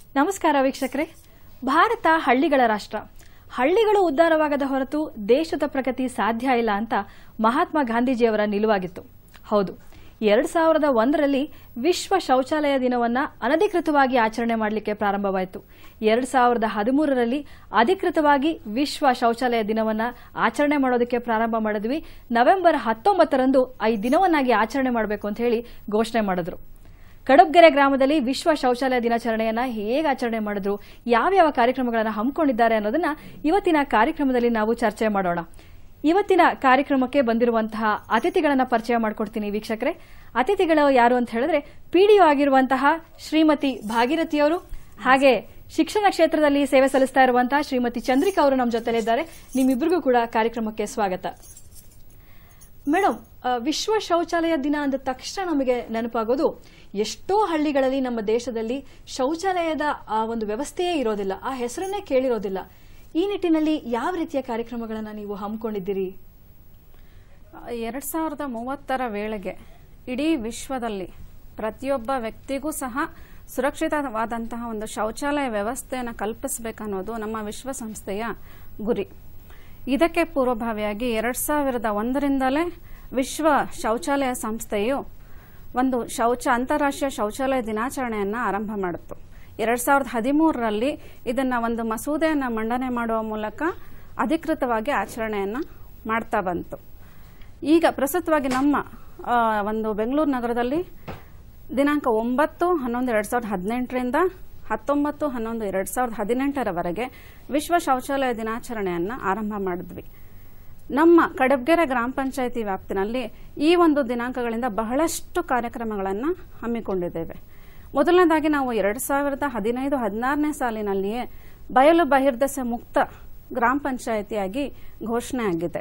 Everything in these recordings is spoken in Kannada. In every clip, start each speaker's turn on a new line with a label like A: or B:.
A: ನಮಸ್ಕಾರ ವೀಕ್ಷಕರೇ ಭಾರತ ಹಳ್ಳಿಗಳ ರಾಷ್ಟ್ರ ಹಳ್ಳಿಗಳು ಉದ್ಧಾರವಾಗದ ಹೊರತು ದೇಶದ ಪ್ರಗತಿ ಸಾಧ್ಯ ಇಲ್ಲ ಅಂತ ಮಹಾತ್ಮ ಗಾಂಧೀಜಿಯವರ ನಿಲುವಾಗಿತ್ತು ಹೌದು ಎರಡ್ ಸಾವಿರದ ಒಂದರಲ್ಲಿ ವಿಶ್ವ ಶೌಚಾಲಯ ದಿನವನ್ನ ಅನಧಿಕೃತವಾಗಿ ಆಚರಣೆ ಮಾಡಲಿಕ್ಕೆ ಪ್ರಾರಂಭವಾಯಿತು ಎರಡ್ ಸಾವಿರದ ಹದಿಮೂರರಲ್ಲಿ ಅಧಿಕೃತವಾಗಿ ವಿಶ್ವ ಶೌಚಾಲಯ ದಿನವನ್ನ ಆಚರಣೆ ಮಾಡೋದಕ್ಕೆ ಪ್ರಾರಂಭ ಮಾಡಿದ್ವಿ ನವೆಂಬರ್ ಹತ್ತೊಂಬತ್ತರಂದು ಈ ದಿನವನ್ನಾಗಿ ಆಚರಣೆ ಮಾಡಬೇಕು ಅಂತ ಹೇಳಿ ಘೋಷಣೆ ಮಾಡಿದ್ರು ಕಡಬ್ಗೆರೆ ಗ್ರಾಮದಲ್ಲಿ ವಿಶ್ವ ಶೌಚಾಲಯ ದಿನಾಚರಣೆಯನ್ನ ಹೇಗೆ ಆಚರಣೆ ಮಾಡಿದ್ರು ಯಾವ್ಯಾವ ಕಾರ್ಯಕ್ರಮಗಳನ್ನ ಹಮ್ಮಿಕೊಂಡಿದ್ದಾರೆ ಅನ್ನೋದನ್ನ ಇವತ್ತಿನ ಕಾರ್ಯಕ್ರಮದಲ್ಲಿ ನಾವು ಚರ್ಚೆ ಮಾಡೋಣ ಇವತ್ತಿನ ಕಾರ್ಯಕ್ರಮಕ್ಕೆ ಬಂದಿರುವಂತಹ ಅತಿಥಿಗಳನ್ನ ಪರಿಚಯ ಮಾಡ್ಕೊಡ್ತೀನಿ ವೀಕ್ಷಕರೇ ಅತಿಥಿಗಳು ಯಾರು ಅಂತ ಹೇಳಿದ್ರೆ ಪಿಡಿಒ ಆಗಿರುವಂತಹ ಶ್ರೀಮತಿ ಭಾಗೀರಥಿಯವರು ಹಾಗೆ ಶಿಕ್ಷಣ ಕ್ಷೇತ್ರದಲ್ಲಿ ಸೇವೆ ಸಲ್ಲಿಸ್ತಾ ಇರುವಂತಹ ಶ್ರೀಮತಿ ಚಂದ್ರಿಕಾ ಅವರು ನಮ್ಮ ಜೊತೆಲಿದ್ದಾರೆ ನಿಮ್ಮಿಬ್ಬರಿಗೂ ಕೂಡ ಕಾರ್ಯಕ್ರಮಕ್ಕೆ ಸ್ವಾಗತ ಮೇಡಮ್ ಆ, ವಿಶ್ವ ಶೌಚಾಲಯ ದಿನ ಅಂದ ತಕ್ಷಣ ನಮಗೆ ನೆನಪಾಗೋದು ಎಷ್ಟೋ ಹಳ್ಳಿಗಳಲ್ಲಿ ನಮ್ಮ ದೇಶದಲ್ಲಿ ಶೌಚಾಲಯದ ಆ ಒಂದು ವ್ಯವಸ್ಥೆಯೇ ಇರೋದಿಲ್ಲ ಆ ಹೆಸರನ್ನೇ ಕೇಳಿರೋದಿಲ್ಲ ಈ ನಿಟ್ಟಿನಲ್ಲಿ ಯಾವ ರೀತಿಯ ಕಾರ್ಯಕ್ರಮಗಳನ್ನ ನೀವು ಹಮ್ಮಿಕೊಂಡಿದ್ದೀರಿ
B: ಎರಡು ಸಾವಿರದ ಮೂವತ್ತರ ವೇಳೆಗೆ ಇಡೀ ವಿಶ್ವದಲ್ಲಿ ಪ್ರತಿಯೊಬ್ಬ ವ್ಯಕ್ತಿಗೂ ಸಹ ಸುರಕ್ಷಿತವಾದಂತಹ ಒಂದು ಶೌಚಾಲಯ ವ್ಯವಸ್ಥೆಯನ್ನು ಕಲ್ಪಿಸಬೇಕನ್ನೋದು ನಮ್ಮ ವಿಶ್ವಸಂಸ್ಥೆಯ ಗುರಿ ಇದಕ್ಕೆ ಪೂರ್ವಭಾವಿಯಾಗಿ ಎರಡು ಸಾವಿರದ ಒಂದರಿಂದಲೇ ವಿಶ್ವ ಶೌಚಾಲಯ ಸಂಸ್ಥೆಯು ಒಂದು ಶೌಚ ಅಂತಾರಾಷ್ಟ್ರೀಯ ಶೌಚಾಲಯ ದಿನಾಚರಣೆಯನ್ನು ಆರಂಭ ಮಾಡಿತ್ತು ಎರಡು ಸಾವಿರದ ಹದಿಮೂರರಲ್ಲಿ ಇದನ್ನು ಒಂದು ಮಸೂದೆಯನ್ನು ಮಂಡನೆ ಮಾಡುವ ಮೂಲಕ ಅಧಿಕೃತವಾಗಿ ಆಚರಣೆಯನ್ನು ಮಾಡ್ತಾ ಬಂತು ಈಗ ಪ್ರಸ್ತುತವಾಗಿ ನಮ್ಮ ಆ, ಒಂದು ಬೆಂಗಳೂರು ನಗರದಲ್ಲಿ ದಿನಾಂಕ ಒಂಬತ್ತು ಹನ್ನೊಂದು ಎರಡು ಸಾವಿರದ ಹದಿನೆಂಟರಿಂದ ಹತ್ತೊಂಬತ್ತು ಹನ್ನೊಂದು ಎರಡು ಸಾವಿರದ ಹದಿನೆಂಟರವರೆಗೆ ವಿಶ್ವ ಶೌಚಾಲಯ ದಿನಾಚರಣೆಯನ್ನು ಆರಂಭ ಮಾಡಿದ್ವಿ ನಮ್ಮ ಕಡಬ್ಗೆರೆ ಗ್ರಾಮ ಪಂಚಾಯಿತಿ ವ್ಯಾಪ್ತಿನಲ್ಲಿ ಈ ಒಂದು ದಿನಾಂಕಗಳಿಂದ ಬಹಳಷ್ಟು ಕಾರ್ಯಕ್ರಮಗಳನ್ನು ಹಮ್ಮಿಕೊಂಡಿದ್ದೇವೆ ಮೊದಲನೇದಾಗಿ ನಾವು ಎರಡು ಸಾವಿರದ ಹದಿನೈದು ಹದಿನಾರನೇ ಸಾಲಿನಲ್ಲಿಯೇ ಬಯಲು ಬಹಿರ್ದೆಸೆ ಮುಕ್ತ ಗ್ರಾಮ ಪಂಚಾಯಿತಿಯಾಗಿ ಘೋಷಣೆ ಆಗಿದೆ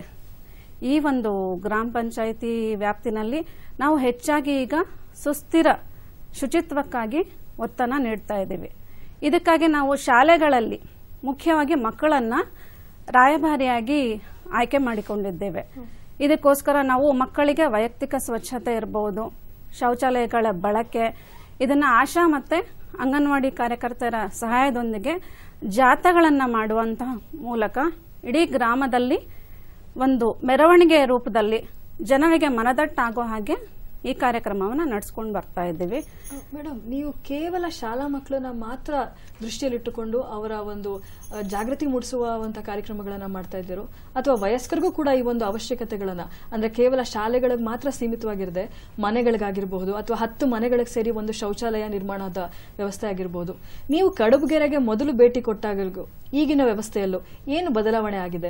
B: ಈ ಒಂದು ಗ್ರಾಮ ಪಂಚಾಯಿತಿ ವ್ಯಾಪ್ತಿನಲ್ಲಿ ನಾವು ಹೆಚ್ಚಾಗಿ ಈಗ ಸುಸ್ಥಿರ ಶುಚಿತ್ವಕ್ಕಾಗಿ ಒತ್ತನ್ನು ನೀಡ್ತಾ ಇದ್ದೀವಿ ಇದಕ್ಕಾಗಿ ನಾವು ಶಾಲೆಗಳಲ್ಲಿ ಮುಖ್ಯವಾಗಿ ಮಕ್ಕಳನ್ನು ರಾಯಭಾರಿಯಾಗಿ ಆಯ್ಕೆ ಮಾಡಿಕೊಂಡಿದ್ದೇವೆ ಇದಕ್ಕೋಸ್ಕರ ನಾವು ಮಕ್ಕಳಿಗೆ ವೈಯಕ್ತಿಕ ಸ್ವಚ್ಛತೆ ಇರಬಹುದು ಶೌಚಾಲಯಗಳ ಬಳಕೆ ಇದನ್ನ ಆಶಾ ಮತ್ತೆ ಅಂಗನವಾಡಿ ಕಾರ್ಯಕರ್ತರ ಸಹಾಯದೊಂದಿಗೆ ಜಾಥಾಗಳನ್ನು ಮಾಡುವಂತಹ ಮೂಲಕ ಇಡೀ ಗ್ರಾಮದಲ್ಲಿ ಒಂದು ಮೆರವಣಿಗೆಯ ರೂಪದಲ್ಲಿ ಜನರಿಗೆ ಮನದಟ್ಟಾಗೋ ಹಾಗೆ ಈ ಕಾರ್ಯಕ್ರಮವನ್ನು ನಡೆಸ್ಕೊಂಡು ಬರ್ತಾ ಇದ್ದೀವಿ
A: ಮೇಡಮ್ ನೀವು ಕೇವಲ ಶಾಲಾ ಮಕ್ಕಳನ್ನ ಮಾತ್ರ ದೃಷ್ಟಿಯಲ್ಲಿಟ್ಟುಕೊಂಡು ಅವರ ಒಂದು ಆ, ಜಾಗೃತಿ ಮೂಡಿಸುವಂತ ಕಾರ್ಯಕ್ರಮಗಳನ್ನ ಮಾಡ್ತಾ ಇದ್ದೀರೋ ಅಥವಾ ವಯಸ್ಕರಿಗೂ ಕೂಡ ಈ ಒಂದು ಅವಶ್ಯಕತೆಗಳನ್ನ ಅಂದ್ರೆ ಕೇವಲ ಶಾಲೆಗಳಿಗೆ ಮಾತ್ರ ಸೀಮಿತವಾಗಿರದೆ ಮನೆಗಳಿಗಾಗಿರಬಹುದು ಅಥವಾ ಹತ್ತು ಮನೆಗಳಿಗೆ ಸೇರಿ ಒಂದು ಶೌಚಾಲಯ ನಿರ್ಮಾಣದ ವ್ಯವಸ್ಥೆ ಆಗಿರಬಹುದು ನೀವು ಕಡುಬುಗೆರೆಗೆ ಮೊದಲು ಭೇಟಿ ಕೊಟ್ಟಾಗಲೂ ಈಗಿನ ವ್ಯವಸ್ಥೆಯಲ್ಲೂ ಏನು ಬದಲಾವಣೆ ಆಗಿದೆ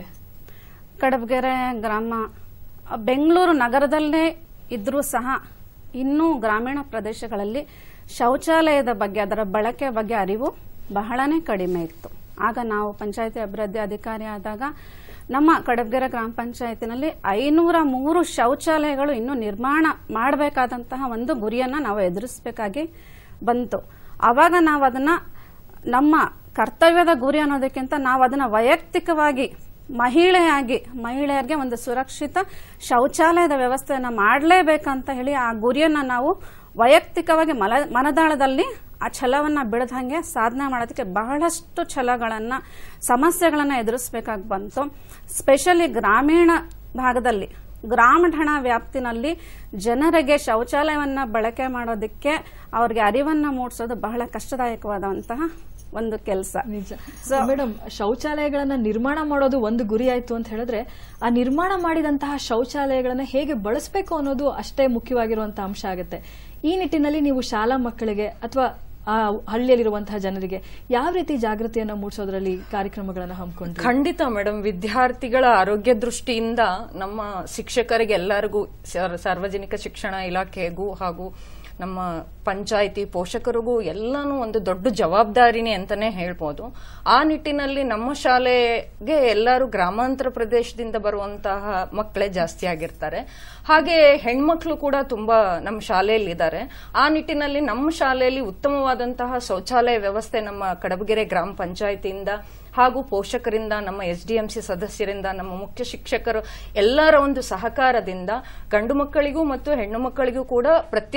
B: ಕಡಬಗೆರೆ ಗ್ರಾಮ ಆ, ಬೆಂಗಳೂರು ನಗರದಲ್ಲೇ ಇದ್ರೂ ಸಹ ಇನ್ನೂ ಗ್ರಾಮೀಣ ಪ್ರದೇಶಗಳಲ್ಲಿ ಶೌಚಾಲಯದ ಬಗ್ಗೆ ಅದರ ಬಳಕೆ ಬಗ್ಗೆ ಅರಿವು ಬಹಳನೇ ಕಡಿಮೆ ಇತ್ತು ಆಗ ನಾವು ಪಂಚಾಯತಿ ಅಭಿವೃದ್ಧಿ ಅಧಿಕಾರಿ ಆದಾಗ ನಮ್ಮ ಕಡಬಗೆರೆ ಗ್ರಾಮ ಪಂಚಾಯತಿನಲ್ಲಿ ಐನೂರ ಮೂರು ಶೌಚಾಲಯಗಳು ಇನ್ನೂ ನಿರ್ಮಾಣ ಮಾಡಬೇಕಾದಂತಹ ಒಂದು ಗುರಿಯನ್ನ ನಾವು ಎದುರಿಸಬೇಕಾಗಿ ಬಂತು ಆವಾಗ ನಾವು ಅದನ್ನ ನಮ್ಮ ಕರ್ತವ್ಯದ ಗುರಿ ಅನ್ನೋದಕ್ಕಿಂತ ನಾವು ಅದನ್ನ ವೈಯಕ್ತಿಕವಾಗಿ ಮಹಿಳೆಯಾಗಿ ಮಹಿಳೆಯರಿಗೆ ಒಂದು ಸುರಕ್ಷಿತ ಶೌಚಾಲಯದ ವ್ಯವಸ್ಥೆಯನ್ನ ಮಾಡಲೇಬೇಕಂತ ಹೇಳಿ ಆ ಗುರಿಯನ್ನ ನಾವು ವೈಯಕ್ತಿಕವಾಗಿ ಮಲ ಮನದಾಳದಲ್ಲಿ ಆ ಛಲವನ್ನ ಬಿಡದಂಗೆ ಸಾಧನೆ ಮಾಡೋದಕ್ಕೆ ಬಹಳಷ್ಟು ಛಲಗಳನ್ನ ಸಮಸ್ಯೆಗಳನ್ನ ಎದುರಿಸಬೇಕಾಗಿ ಬಂತು ಸ್ಪೆಷಲಿ ಗ್ರಾಮೀಣ ಭಾಗದಲ್ಲಿ ಗ್ರಾಮಠಣ ವ್ಯಾಪ್ತಿನಲ್ಲಿ ಜನರಿಗೆ ಶೌಚಾಲಯವನ್ನ ಬಳಕೆ ಮಾಡೋದಕ್ಕೆ ಅವ್ರಿಗೆ ಅರಿವನ್ನ ಮೂಡಿಸೋದು ಬಹಳ ಕಷ್ಟದಾಯಕವಾದಂತಹ ಒಂದು ಕೆಲಸ
A: ನಿಜ
B: So-
A: ಮೇಡಮ್ ಶೌಚಾಲಯಗಳನ್ನ ನಿರ್ಮಾಣ ಮಾಡೋದು ಒಂದು ಗುರಿ ಆಯ್ತು ಅಂತ ಹೇಳಿದ್ರೆ ಆ ನಿರ್ಮಾಣ ಮಾಡಿದಂತಹ ಶೌಚಾಲಯಗಳನ್ನ ಹೇಗೆ ಬಳಸಬೇಕು ಅನ್ನೋದು ಅಷ್ಟೇ ಮುಖ್ಯವಾಗಿರುವಂತಹ ಅಂಶ ಆಗುತ್ತೆ ಈ ನಿಟ್ಟಿನಲ್ಲಿ ನೀವು ಶಾಲಾ ಮಕ್ಕಳಿಗೆ ಅಥವಾ ಆ ಹಳ್ಳಿಯಲ್ಲಿರುವಂತಹ ಜನರಿಗೆ ಯಾವ ರೀತಿ ಜಾಗೃತಿಯನ್ನ ಮೂಡಿಸೋದ್ರಲ್ಲಿ ಕಾರ್ಯಕ್ರಮಗಳನ್ನ ಹಮ್ಮಿಕೊಂಡ್ರಿ
C: ಖಂಡಿತ ಮೇಡಮ್ ವಿದ್ಯಾರ್ಥಿಗಳ ಆರೋಗ್ಯ ದೃಷ್ಟಿಯಿಂದ ನಮ್ಮ ಶಿಕ್ಷಕರಿಗೆ ಎಲ್ಲರಿಗೂ ಸರ್- ಸಾರ್ವಜನಿಕ ಶಿಕ್ಷಣ ಇಲಾಖೆಗೂ ಹಾಗೂ ನಮ್ಮ ಪಂಚಾಯಿತಿ ಪೋಷಕರಿಗೂ ಎಲ್ಲಾನು ಒಂದು ದೊಡ್ಡ ಜವಾಬ್ದಾರಿನೇ ಅಂತಾನೆ ಹೇಳ್ಬೋದು ಆ ನಿಟ್ಟಿನಲ್ಲಿ ನಮ್ಮ ಶಾಲೆಗೆ ಎಲ್ಲರೂ ಗ್ರಾಮಾಂತರ ಪ್ರದೇಶದಿಂದ ಬರುವಂತಹ ಮಕ್ಕಳೇ ಜಾಸ್ತಿ ಆಗಿರ್ತಾರೆ ಹಾಗೆ ಹೆಣ್ಮಕ್ಳು ಕೂಡ ತುಂಬಾ ನಮ್ಮ ಶಾಲೆಯಲ್ಲಿ ಇದ್ದಾರೆ ಆ ನಿಟ್ಟಿನಲ್ಲಿ ನಮ್ಮ ಶಾಲೆಯಲ್ಲಿ ಉತ್ತಮವಾದಂತಹ ಶೌಚಾಲಯ ವ್ಯವಸ್ಥೆ ನಮ್ಮ ಕಡಬಗೆರೆ ಗ್ರಾಮ ಪಂಚಾಯತಿಯಿಂದ ಹಾಗೂ ಪೋಷಕರಿಂದ ನಮ್ಮ ಎಸ್ ಡಿ ಎಂ ಸಿ ಸದಸ್ಯರಿಂದ ನಮ್ಮ ಮುಖ್ಯ ಶಿಕ್ಷಕರು ಎಲ್ಲರ ಒಂದು ಸಹಕಾರದಿಂದ ಗಂಡು ಮಕ್ಕಳಿಗೂ ಮತ್ತು ಹೆಣ್ಣು ಮಕ್ಕಳಿಗೂ ಕೂಡ ಪ್ರತ್ಯೇಕವಾದಂತಹ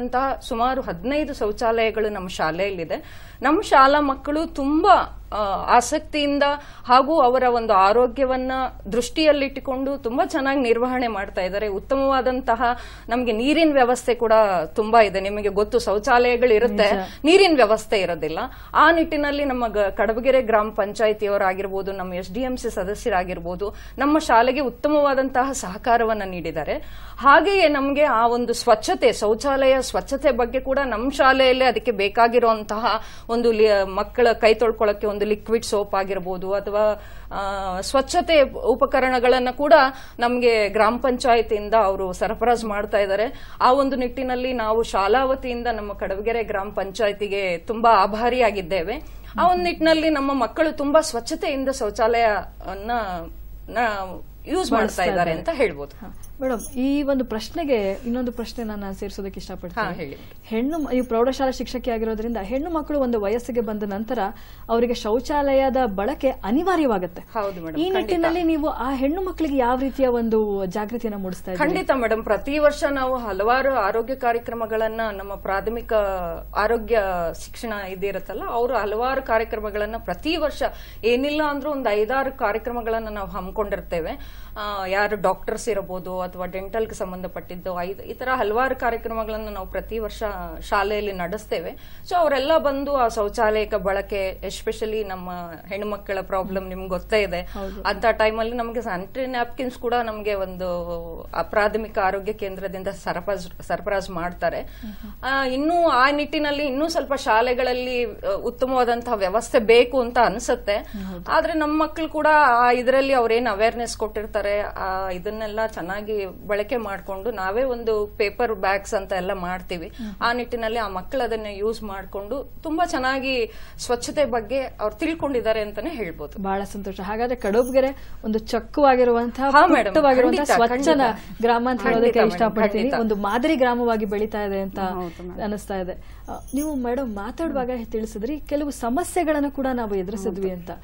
C: ಉತ್ತಮವಾದಂತಹ ಸುಮಾರು ಹದಿನೈದು ಶೌಚಾಲಯಗಳು ನಮ್ಮ ಶಾಲೆಯಲ್ಲಿದೆ ನಮ್ಮ ಶಾಲಾ ಮಕ್ಕಳು ತುಂಬಾ ಆ, ಆಸಕ್ತಿಯಿಂದ ಹಾಗೂ ಅವರ ಒಂದು ಆರೋಗ್ಯವನ್ನ ದೃಷ್ಟಿಯಲ್ಲಿಟ್ಟುಕೊಂಡು ತುಂಬಾ ಚೆನ್ನಾಗಿ ನಿರ್ವಹಣೆ ಮಾಡ್ತಾ ಇದ್ದಾರೆ ಉತ್ತಮವಾದಂತಹ ನಮಗೆ ನೀರಿನ ವ್ಯವಸ್ಥೆ ಕೂಡ ತುಂಬಾ ಇದೆ ನಿಮಗೆ ಗೊತ್ತು ಶೌಚಾಲಯಗಳು ಇರುತ್ತೆ ನೀರಿನ ವ್ಯವಸ್ಥೆ ಇರೋದಿಲ್ಲ ಆ ನಿಟ್ಟಿನಲ್ಲಿ ನಮ್ಮ ಗ- ಕಡಬಗೆರೆ ಗ್ರಾಮ ಪಂಚಾಯಿತಿಯವರಾಗಿರ್ಬೋದು ನಮ್ಮ ಎಸ್ ಡಿ ಎಂ ಸಿ ಸದಸ್ಯರಾಗಿರ್ಬೋದು ನಮ್ಮ ಶಾಲೆಗೆ ಉತ್ತಮವಾದಂತಹ ಸಹಕಾರವನ್ನ ನೀಡಿದ್ದಾರೆ ಹಾಗೆಯೇ ನಮಗೆ ಆ ಒಂದು ಸ್ವಚ್ಛತೆ ಶೌಚಾಲಯ ಸ್ವಚ್ಛತೆ ಬಗ್ಗೆ ಕೂಡ ನಮ್ಮ ಶಾಲೆಯಲ್ಲೇ ಅದಕ್ಕೆ ಬೇಕಾಗಿರುವಂತಹ ಒಂದು ಲಿ- ಮಕ್ಕಳ ಕೈ ತೊಳ್ಕೊಳ್ಳೋಕೆ ಒಂದು ಲಿಕ್ವಿಡ್ ಸೋಪ್ ಆಗಿರ್ಬೋದು ಅಥವಾ ಆ, ಸ್ವಚ್ಛತೆ ಉಪಕರಣಗಳನ್ನ ಕೂಡ ನಮಗೆ ಗ್ರಾಮ ಪಂಚಾಯತಿಯಿಂದ ಅವರು ಸರಬರಾಜು ಮಾಡ್ತಾ ಇದ್ದಾರೆ ಆ ಒಂದು ನಿಟ್ಟಿನಲ್ಲಿ ನಾವು ಶಾಲಾ ವತಿಯಿಂದ ನಮ್ಮ ಕಡವಗೆರೆ ಗ್ರಾಮ ಪಂಚಾಯತಿಗೆ ತುಂಬಾ ಆಭಾರಿಯಾಗಿದ್ದೇವೆ ಆ ಒಂದು ನಿಟ್ಟಿನಲ್ಲಿ ನಮ್ಮ ಮಕ್ಕಳು ತುಂಬಾ ಸ್ವಚ್ಛತೆಯಿಂದ ಶೌಚಾಲಯವನ್ನ ಯೂಸ್ ಮಾಡ್ತಾ ಇದ್ದಾರೆ ಅಂತ ಹೇಳ್ಬೋದು
A: ಮೇಡಮ್ ಈ ಒಂದು ಪ್ರಶ್ನೆಗೆ ಇನ್ನೊಂದು ಪ್ರಶ್ನೆ ನಾನು ಸೇರಿಸೋದಕ್ಕೆ
C: ಹಾ,
A: ಇಷ್ಟಪಡ್ತೀನಿ
C: ಹೇಳಿ.
A: ಹೆಣ್ಣು ಮ- ಈ ಪ್ರೌಢಶಾಲಾ ಶಿಕ್ಷಕಿ ಆಗಿರೋದ್ರಿಂದ ಹೆಣ್ಣು ಮಕ್ಕಳು ಒಂದು ವಯಸ್ಸಿಗೆ ಬಂದ ನಂತರ ಅವರಿಗೆ ಶೌಚಾಲಯದ ಬಳಕೆ ಅನಿವಾರ್ಯವಾಗುತ್ತೆ
C: ಹೌದು ಮೇಡಮ್
A: ಈ ನಿಟ್ಟಿನಲ್ಲಿ ನೀವು ಆ ಹೆಣ್ಣು ಮಕ್ಕಳಿಗೆ ಯಾವ ರೀತಿಯ ಒಂದು ಜಾಗೃತಿಯನ್ನ ಮೂಡಿಸ್ತಾ ಇದ್ದೀರಿ
C: ಖಂಡಿತ ಮೇಡಮ್ ಪ್ರತಿ ವರ್ಷ ನಾವು ಹಲವಾರು ಆರೋಗ್ಯ ಕಾರ್ಯಕ್ರಮಗಳನ್ನ ನಮ್ಮ ಪ್ರಾಥಮಿಕ ಆರೋಗ್ಯ ಶಿಕ್ಷಣ ಇದಿರುತ್ತಲ್ಲ ಅವರು ಹಲವಾರು ಕಾರ್ಯಕ್ರಮಗಳನ್ನ ಪ್ರತಿ ವರ್ಷ ಏನಿಲ್ಲ ಅಂದ್ರೂ ಒಂದು ಐದಾರು ಕಾರ್ಯಕ್ರಮಗಳನ್ನ ನಾವು ಹಮ್ಮಿಕೊಂಡಿರ್ತೇವೆ ಆ, ಯಾರು ಡಾಕ್ಟರ್ಸ್ ಇರಬಹುದು ಅಥವಾ ಡೆಂಟಲ್ಗೆ ಸಂಬಂಧಪಟ್ಟಿದ್ದು ಐದು ಈ ತರ ಹಲವಾರು ಕಾರ್ಯಕ್ರಮಗಳನ್ನ ನಾವು ಪ್ರತಿ ವರ್ಷ ಶಾಲೆಯಲ್ಲಿ ನಡೆಸ್ತೇವೆ ಸೊ ಅವರೆಲ್ಲ ಬಂದು ಆ ಶೌಚಾಲಯಕ ಬಳಕೆ ಎಸ್ಪೆಷಲಿ ನಮ್ಮ ಹೆಣ್ಮಕ್ಕಳ ಪ್ರಾಬ್ಲಮ್ ನಿಮ್ಗೆ ಗೊತ್ತೇ ಇದೆ ಅಂತ ಟೈಮಲ್ಲಿ ನಮಗೆ ಸ್ಯಾನಿಟರಿ ನ್ಯಾಪ್ಕಿನ್ಸ್ ಕೂಡ ನಮಗೆ ಒಂದು ಆ ಪ್ರಾಥಮಿಕ ಆರೋಗ್ಯ ಕೇಂದ್ರದಿಂದ ಸರಬರಾಜ್ ಸರಬರಾಜು ಮಾಡ್ತಾರೆ ಆ, ಇನ್ನೂ ಆ ನಿಟ್ಟಿನಲ್ಲಿ ಇನ್ನೂ ಸ್ವಲ್ಪ ಶಾಲೆಗಳಲ್ಲಿ ಆ, ಉತ್ತಮವಾದಂತಹ ವ್ಯವಸ್ಥೆ ಬೇಕು ಅಂತ ಅನ್ಸುತ್ತೆ ಆದ್ರೆ ನಮ್ಮ ಮಕ್ಕಳು ಕೂಡ ಆ ಇದರಲ್ಲಿ ಅವ್ರೇನ್ ಅವೇರ್ನೆಸ್ ಕೊಟ್ಟಿರ್ತಾರೆ ಆ ಇದನ್ನೆಲ್ಲ ಚೆನ್ನಾಗಿ ಬಳಕೆ ಮಾಡ್ಕೊಂಡು ನಾವೇ ಒಂದು ಪೇಪರ್ ಬ್ಯಾಗ್ಸ್ ಅಂತ ಎಲ್ಲ ಮಾಡ್ತೀವಿ ಆ ನಿಟ್ಟಿನಲ್ಲಿ ಆ ಮಕ್ಕಳು ಅದನ್ನ ಯೂಸ್ ಮಾಡ್ಕೊಂಡು ತುಂಬಾ ಚೆನ್ನಾಗಿ ಸ್ವಚ್ಛತೆ ಬಗ್ಗೆ ಅವ್ರು ತಿಳ್ಕೊಂಡಿದ್ದಾರೆ ಅಂತಾನೆ ಹೇಳ್ಬೋದು
A: ಬಹಳ ಸಂತೋಷ ಹಾಗಾದ್ರೆ ಕಡೋಬ್ಗೆರೆ ಒಂದು ಚೊಕ್ಕವಾಗಿರುವಂತಹ
C: ಹಾ, madam.
A: ಪುಟ್ಟವಾಗಿರುವಂತಹ
C: ಖಂಡಿತ,
A: ಸ್ವಚ್ಛನ
C: ಖಂಡಿತ.
A: ಗ್ರಾಮ ಅಂತ
C: ಖಂಡಿತ,
A: ಹೇಳೋದಕ್ಕೆ
C: madam,
A: ಇಷ್ಟಪಡ್ತೀನಿ
C: ಖಂಡಿತ.
A: ಒಂದು ಮಾದರಿ ಗ್ರಾಮವಾಗಿ ಬೆಳೀತಾ ಇದೆ ಅಂತ ಅನಿಸ್ತಾ ಇದೆ ಆ, ನೀವು ಮೇಡಮ್ ಮಾತಾಡುವಾಗ ತಿಳಿಸಿದ್ರಿ ಕೆಲವು ಸಮಸ್ಯೆಗಳನ್ನು ಕೂಡ ನಾವು ಎದುರಿಸಿದ್ವಿ ಅಂತ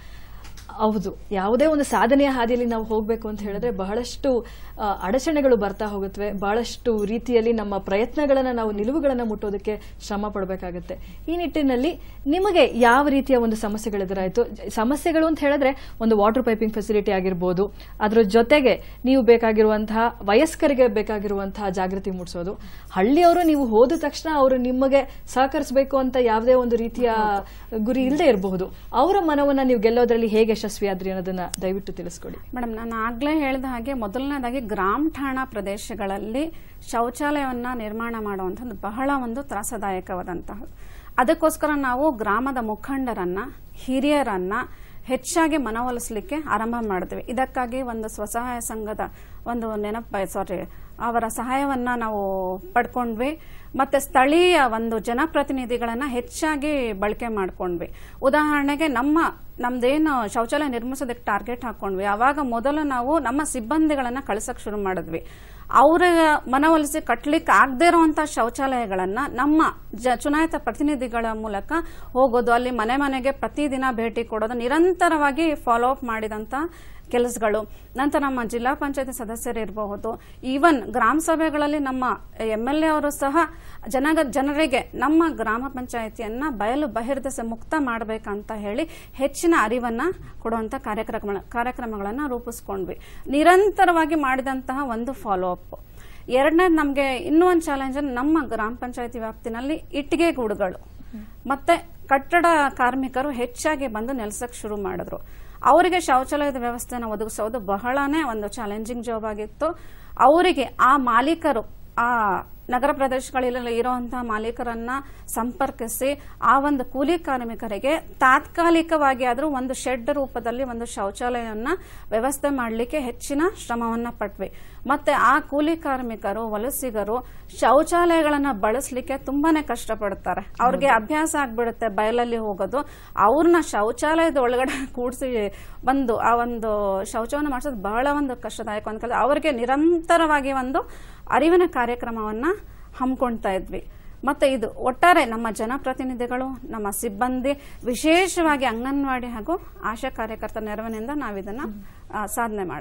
A: ಹೌದು ಯಾವುದೇ ಒಂದು ಸಾಧನೆಯ ಹಾದಿಯಲ್ಲಿ ನಾವು ಹೋಗ್ಬೇಕು ಅಂತ ಹೇಳಿದ್ರೆ ಬಹಳಷ್ಟು ಆ, ಅಡಚಣೆಗಳು ಬರ್ತಾ ಹೋಗುತ್ತವೆ ಬಹಳಷ್ಟು ರೀತಿಯಲ್ಲಿ ನಮ್ಮ ಪ್ರಯತ್ನಗಳನ್ನ ನಾವು ನಿಲುವುಗಳನ್ನ ಮುಟ್ಟೋದಕ್ಕೆ ಶ್ರಮ ಪಡಬೇಕಾಗುತ್ತೆ ಈ ನಿಟ್ಟಿನಲ್ಲಿ ನಿಮಗೆ ಯಾವ ರೀತಿಯ ಒಂದು ಸಮಸ್ಯೆಗಳು ಎದುರಾಯಿತು ಸಮಸ್ಯೆಗಳು ಅಂತ ಹೇಳಿದ್ರೆ ಒಂದು ವಾಟರ್ ಪೈಪಿಂಗ್ ಫೆಸಿಲಿಟಿ ಆಗಿರ್ಬೋದು ಅದ್ರ ಜೊತೆಗೆ ನೀವು ಬೇಕಾಗಿರುವಂತಹ ವಯಸ್ಕರಿಗೆ ಬೇಕಾಗಿರುವಂತಹ ಜಾಗೃತಿ ಮೂಡಿಸೋದು ಹಳ್ಳಿಯವರು ನೀವು ಹೋದ ತಕ್ಷಣ ಅವರು ನಿಮಗೆ ಸಹಕರಿಸಬೇಕು ಅಂತ ಯಾವುದೇ ಒಂದು ರೀತಿಯ ಗುರಿ ಇಲ್ಲದೆ ಇರಬಹುದು ಅವರ ಮನವನ್ನ ನೀವು ಗೆಲ್ಲೋದ್ರಲ್ಲಿ ಹೇಗೆ ಯಶಸ್ವಿಯಾದ್ರಿ ಅನ್ನೋದನ್ನ ದಯವಿಟ್ಟು ತಿಳಿಸ್ಕೊಡಿ
B: ಮೇಡಮ್ ನಾನು ಆಗ್ಲೇ ಹೇಳಿದ ಹಾಗೆ ಮೊದಲನೇದಾಗಿ ಗ್ರಾಮ ಠಾಣಾ ಪ್ರದೇಶಗಳಲ್ಲಿ ಶೌಚಾಲಯವನ್ನ ನಿರ್ಮಾಣ ಮಾಡುವಂಥದ್ದು ಬಹಳ ಒಂದು ತ್ರಾಸದಾಯಕವಾದಂತಹ ಅದಕ್ಕೋಸ್ಕರ ನಾವು ಗ್ರಾಮದ ಮುಖಂಡರನ್ನ ಹಿರಿಯರನ್ನ ಹೆಚ್ಚಾಗಿ ಮನವೊಲಿಸಲಿಕ್ಕೆ ಆರಂಭ ಮಾಡಿದ್ವಿ ಇದಕ್ಕಾಗಿ ಒಂದು ಸ್ವಸಹಾಯ ಸಂಘದ ಒಂದು ನೆನಪ ಸಾರಿ ಅವರ ಸಹಾಯವನ್ನ ನಾವು ಪಡ್ಕೊಂಡ್ವಿ ಮತ್ತೆ ಸ್ಥಳೀಯ ಒಂದು ಜನಪ್ರತಿನಿಧಿಗಳನ್ನ ಹೆಚ್ಚಾಗಿ ಬಳಕೆ ಮಾಡ್ಕೊಂಡ್ವಿ ಉದಾಹರಣೆಗೆ ನಮ್ಮ ನಮ್ದೇನು ಶೌಚಾಲಯ ನಿರ್ಮಿಸೋದಕ್ಕೆ ಟಾರ್ಗೆಟ್ ಹಾಕೊಂಡ್ವಿ ಅವಾಗ ಮೊದಲು ನಾವು ನಮ್ಮ ಸಿಬ್ಬಂದಿಗಳನ್ನ ಕಳ್ಸಕ್ ಶುರು ಮಾಡಿದ್ವಿ ಅವರ ಮನವೊಲಿಸಿ ಕಟ್ಲಿಕ್ಕೆ ಆಗದೇ ಇರುವಂತಹ ಶೌಚಾಲಯಗಳನ್ನ ನಮ್ಮ ಜ ಚುನಾಯಿತ ಪ್ರತಿನಿಧಿಗಳ ಮೂಲಕ ಹೋಗೋದು ಅಲ್ಲಿ ಮನೆ ಮನೆಗೆ ಪ್ರತಿದಿನ ಭೇಟಿ ಕೊಡೋದು ನಿರಂತರವಾಗಿ ಫಾಲೋ ಅಪ್ ಮಾಡಿದಂತ ಕೆಲಸಗಳು ನಂತರ ನಮ್ಮ ಜಿಲ್ಲಾ ಪಂಚಾಯತಿ ಸದಸ್ಯರಿರಬಹುದು ಈವನ್ ಗ್ರಾಮ ಸಭೆಗಳಲ್ಲಿ ನಮ್ಮ ಎಂ ಎಲ್ ಎ ಅವರು ಸಹ ಜನ ಜನರಿಗೆ ನಮ್ಮ ಗ್ರಾಮ ಪಂಚಾಯತಿಯನ್ನ ಬಯಲು ಬಹಿರ್ದೆಸೆ ಮುಕ್ತ ಮಾಡಬೇಕಂತ ಹೇಳಿ ಹೆಚ್ಚಿನ ಅರಿವನ್ನ ಕೊಡುವಂತ ಕಾರ್ಯಕ್ರಮ ಕಾರ್ಯಕ್ರಮಗಳನ್ನ ರೂಪಿಸ್ಕೊಂಡ್ವಿ ನಿರಂತರವಾಗಿ ಮಾಡಿದಂತಹ ಒಂದು ಫಾಲೋ ಅಪ್ ಎರಡನೇದು ನಮಗೆ ಇನ್ನೂ ಒಂದು ಚಾಲೆಂಜ್ ನಮ್ಮ ಗ್ರಾಮ ಪಂಚಾಯತಿ ವ್ಯಾಪ್ತಿನಲ್ಲಿ ಇಟ್ಟಿಗೆ ಗೂಡುಗಳು ಮತ್ತೆ ಕಟ್ಟಡ ಕಾರ್ಮಿಕರು ಹೆಚ್ಚಾಗಿ ಬಂದು ನೆಲೆಸಕ್ಕೆ ಶುರು ಮಾಡಿದ್ರು ಅವರಿಗೆ ಶೌಚಾಲಯದ ವ್ಯವಸ್ಥೆನ ಒದಗಿಸೋದು ಬಹಳನೇ ಒಂದು ಚಾಲೆಂಜಿಂಗ್ ಜಾಬ್ ಆಗಿತ್ತು ಅವರಿಗೆ ಆ ಮಾಲೀಕರು ಆ ನಗರ ಪ್ರದೇಶಗಳಲ್ಲಿ ಇರುವಂತಹ ಮಾಲೀಕರನ್ನ ಸಂಪರ್ಕಿಸಿ ಆ ಒಂದು ಕೂಲಿ ಕಾರ್ಮಿಕರಿಗೆ ತಾತ್ಕಾಲಿಕವಾಗಿ ಆದರೂ ಒಂದು ಶೆಡ್ ರೂಪದಲ್ಲಿ ಒಂದು ಶೌಚಾಲಯವನ್ನ ವ್ಯವಸ್ಥೆ ಮಾಡಲಿಕ್ಕೆ ಹೆಚ್ಚಿನ ಶ್ರಮವನ್ನ ಪಟ್ವಿ ಮತ್ತೆ ಆ ಕೂಲಿ ಕಾರ್ಮಿಕರು ವಲಸಿಗರು ಶೌಚಾಲಯಗಳನ್ನ ಬಳಸಲಿಕ್ಕೆ ತುಂಬಾನೇ ಕಷ್ಟಪಡ್ತಾರೆ ಅವ್ರಿಗೆ ಅಭ್ಯಾಸ ಆಗ್ಬಿಡುತ್ತೆ ಬಯಲಲ್ಲಿ ಹೋಗೋದು ಅವ್ರನ್ನ ಶೌಚಾಲಯದ ಒಳಗಡೆ ಕೂಡಿಸಿ ಬಂದು ಆ ಒಂದು ಶೌಚವನ್ನು ಮಾಡಿಸೋದು ಬಹಳ ಒಂದು ಕಷ್ಟದಾಯಕ ಅಂತ ಅವ್ರಿಗೆ ನಿರಂತರವಾಗಿ ಒಂದು ಅರಿವಿನ ಕಾರ್ಯಕ್ರಮವನ್ನ ಹಮ್ಮಿಕೊಳ್ತಾ ಇದ್ವಿ ಮತ್ತೆ ಇದು ಒಟ್ಟಾರೆ ನಮ್ಮ ಜನಪ್ರತಿನಿಧಿಗಳು ನಮ್ಮ ಸಿಬ್ಬಂದಿ ವಿಶೇಷವಾಗಿ ಅಂಗನವಾಡಿ ಹಾಗೂ ಆಶಾ ಕಾರ್ಯಕರ್ತರ ನೆರವಿನಿಂದ ನಾವು ಇದನ್ನ ಆ, ಸಾಧನೆ ಮಾಡಿದ್ವಿ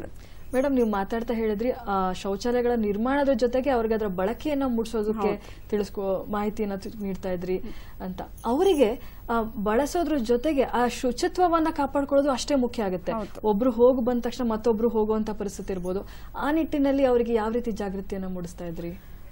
A: ಮೇಡಮ್ ನೀವು ಮಾತಾಡ್ತಾ ಹೇಳಿದ್ರಿ ಆ, ಶೌಚಾಲಯಗಳ ನಿರ್ಮಾಣದ ಜೊತೆಗೆ ಅವ್ರಿಗೆ ಅದರ ಬಳಕೆಯನ್ನ ಮೂಡಿಸೋದಕ್ಕೆ ತಿಳಿಸ್ಕೊ ಮಾಹಿತಿಯನ್ನ ತಿ- ನೀಡ್ತಾ ಇದ್ರಿ ಅಂತ ಅವರಿಗೆ ಬಳಸೋದ್ರ ಜೊತೆಗೆ ಆ ಶುಚಿತ್ವವನ್ನ ಕಾಪಾಡ್ಕೊಳ್ಳೋದು ಅಷ್ಟೇ ಮುಖ್ಯ ಆಗುತ್ತೆ ಒಬ್ರು ಹೋಗಿ ಬಂದ ತಕ್ಷಣ ಮತ್ತೊಬ್ರು ಹೋಗುವಂತ ಪರಿಸ್ಥಿತಿ ಇರ್ಬೋದು ಆ ನಿಟ್ಟಿನಲ್ಲಿ ಅವರಿಗೆ ಯಾವ ರೀತಿ ಜಾಗೃತಿಯನ್ನ ಮೂಡಿಸ್ತಾ ಇದ್ರಿ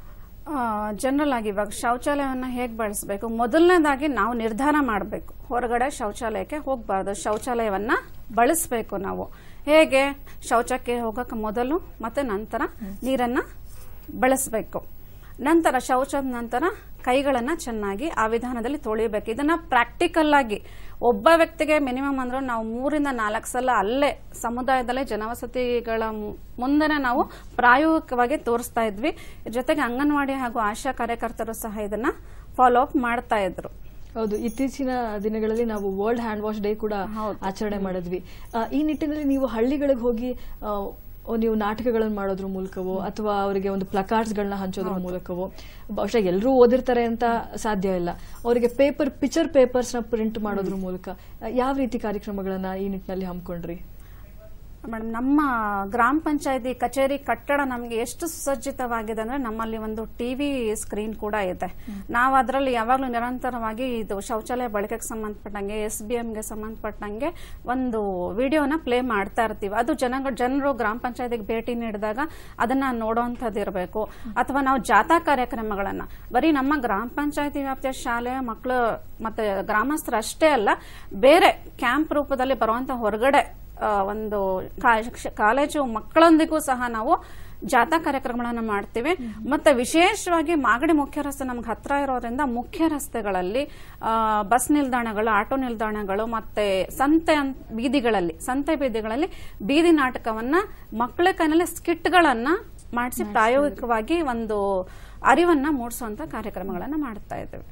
B: ಜನರಲ್ ಆಗಿ ಇವಾಗ ಶೌಚಾಲಯವನ್ನು ಹೇಗೆ ಬಳಸಬೇಕು ಮೊದಲನೇದಾಗಿ ನಾವು ನಿರ್ಧಾರ ಮಾಡಬೇಕು ಹೊರಗಡೆ ಶೌಚಾಲಯಕ್ಕೆ ಹೋಗಬಾರ್ದು ಶೌಚಾಲಯವನ್ನ ಬಳಸಬೇಕು ನಾವು ಹೇಗೆ ಶೌಚಕ್ಕೆ ಹೋಗಕ್ಕೆ ಮೊದಲು ಮತ್ತೆ ನಂತರ ನೀರನ್ನ ಬಳಸಬೇಕು ನಂತರ ಶೌಚದ ನಂತರ ಕೈಗಳನ್ನ ಚೆನ್ನಾಗಿ ಆ ವಿಧಾನದಲ್ಲಿ ತೊಳಿಬೇಕು ಇದನ್ನ ಪ್ರಾಕ್ಟಿಕಲ್ ಆಗಿ ಒಬ್ಬ ವ್ಯಕ್ತಿಗೆ ಮಿನಿಮಮ್ ಅಂದ್ರೆ ನಾವು ಮೂರಿಂದ ನಾಲ್ಕು ಸಲ ಅಲ್ಲೇ ಸಮುದಾಯದಲ್ಲೇ ಜನವಸತಿಗಳ ಮು- ಮುಂದೆನೆ ನಾವು ಪ್ರಾಯೋಗಿಕವಾಗಿ ತೋರಿಸ್ತಾ ಇದ್ವಿ ಜೊತೆಗೆ ಅಂಗನವಾಡಿ ಹಾಗೂ ಆಶಾ ಕಾರ್ಯಕರ್ತರು ಸಹ ಇದನ್ನ ಫಾಲೋ ಅಪ್ ಮಾಡ್ತಾ ಇದ್ರು
A: ಹೌದು ಇತ್ತೀಚಿನ ದಿನಗಳಲ್ಲಿ ನಾವು ವರ್ಲ್ಡ್ ಹ್ಯಾಂಡ್ ವಾಶ್ ಡೇ ಕೂಡ ಆಚರಣೆ ಮಾಡಿದ್ವಿ ಆ, ಈ ನಿಟ್ಟಿನಲ್ಲಿ ನೀವು ಹಳ್ಳಿಗಳಿಗೆ ಹೋಗಿ ಆ, ಓ, ನೀವು ನಾಟಕಗಳನ್ನು ಮಾಡೋದ್ರ ಮೂಲಕವೋ ಅಥವಾ ಅವರಿಗೆ ಒಂದು ಪ್ಲಕಾರ್ಡ್ಸ್ ಗಳನ್ನ ಹಂಚೋದ್ರ ಮೂಲಕವೋ ಬಹುಶಃ ಎಲ್ಲರೂ ಓದಿರ್ತಾರೆ ಅಂತ ಸಾಧ್ಯ ಇಲ್ಲ ಅವರಿಗೆ ಪೇಪರ್ ಪಿಕ್ಚರ್ ಪೇಪರ್ಸ್ ನ ಪ್ರಿಂಟ್ ಮಾಡೋದ್ರ ಮೂಲಕ ಆ, ಯಾವ ರೀತಿ ಕಾರ್ಯಕ್ರಮಗಳನ್ನ ಈ ನಿಟ್ಟಿನಲ್ಲಿ ಹಮ್ಮಿಕೊಂಡ್ರಿ
B: ಮೇಡಮ್ ನಮ್ಮ ಗ್ರಾಮ ಪಂಚಾಯತಿ ಕಚೇರಿ ಕಟ್ಟಡ ನಮಗೆ ಎಷ್ಟು ಸುಸಜ್ಜಿತವಾಗಿದೆ ಅಂದ್ರೆ ನಮ್ಮಲ್ಲಿ ಒಂದು ಟಿವಿ ಸ್ಕ್ರೀನ್ ಕೂಡ ಇದೆ ನಾವು ಅದರಲ್ಲಿ ಯಾವಾಗಲೂ ನಿರಂತರವಾಗಿ ಇದು ಶೌಚಾಲಯ ಬಳಕೆಗೆ ಸಂಬಂಧಪಟ್ಟಂಗೆ ಎಸ್ ಬಿ ಎಂಗೆ ಸಂಬಂಧಪಟ್ಟಂಗೆ ಒಂದು ವಿಡಿಯೋನ ಪ್ಲೇ ಮಾಡ್ತಾ ಇರ್ತೀವಿ ಅದು ಜನ ಜನರು ಗ್ರಾಮ ಪಂಚಾಯತಿಗೆ ಭೇಟಿ ನೀಡಿದಾಗ ಅದನ್ನ ನೋಡುವಂಥದ್ದು ಇರಬೇಕು ಅಥವಾ ನಾವು ಜಾಥಾ ಕಾರ್ಯಕ್ರಮಗಳನ್ನ ಬರೀ ನಮ್ಮ ಗ್ರಾಮ ಪಂಚಾಯತಿ ವ್ಯಾಪ್ತಿಯ ಶಾಲೆ ಮಕ್ಕಳು ಮತ್ತೆ ಗ್ರಾಮಸ್ಥರು ಅಷ್ಟೇ ಅಲ್ಲ ಬೇರೆ ಕ್ಯಾಂಪ್ ರೂಪದಲ್ಲಿ ಬರುವಂತ ಹೊರಗಡೆ ಆ, ಒಂದು ಕಾ- ಕಾಲೇಜು ಮಕ್ಕಳೊಂದಿಗೂ ಸಹ ನಾವು ಜಾಥಾ ಕಾರ್ಯಕ್ರಮಗಳನ್ನು ಮಾಡ್ತೀವಿ ಮತ್ತೆ ವಿಶೇಷವಾಗಿ ಮಾಗಡಿ ಮುಖ್ಯ ರಸ್ತೆ ನಮ್ಗೆ ಹತ್ರ ಇರೋದ್ರಿಂದ ಮುಖ್ಯ ರಸ್ತೆಗಳಲ್ಲಿ ಆ, ಬಸ್ ನಿಲ್ದಾಣಗಳು ಆಟೋ ನಿಲ್ದಾಣಗಳು ಮತ್ತೆ ಸಂತೆ ಅನ್- ಬೀದಿಗಳಲ್ಲಿ ಸಂತೆ ಬೀದಿಗಳಲ್ಲಿ ಬೀದಿ ನಾಟಕವನ್ನ ಮಕ್ಕಳ ಕೈನಲ್ಲಿ ಸ್ಕಿಟ್ಗಳನ್ನ ಮಾಡಿಸಿ ಪ್ರಾಯೋಗಿಕವಾಗಿ ಒಂದು ಅರಿವನ್ನ ಮೂಡಿಸುವಂತ ಕಾರ್ಯಕ್ರಮಗಳನ್ನ ಮಾಡ್ತಾ ಇದ್ದೇವೆ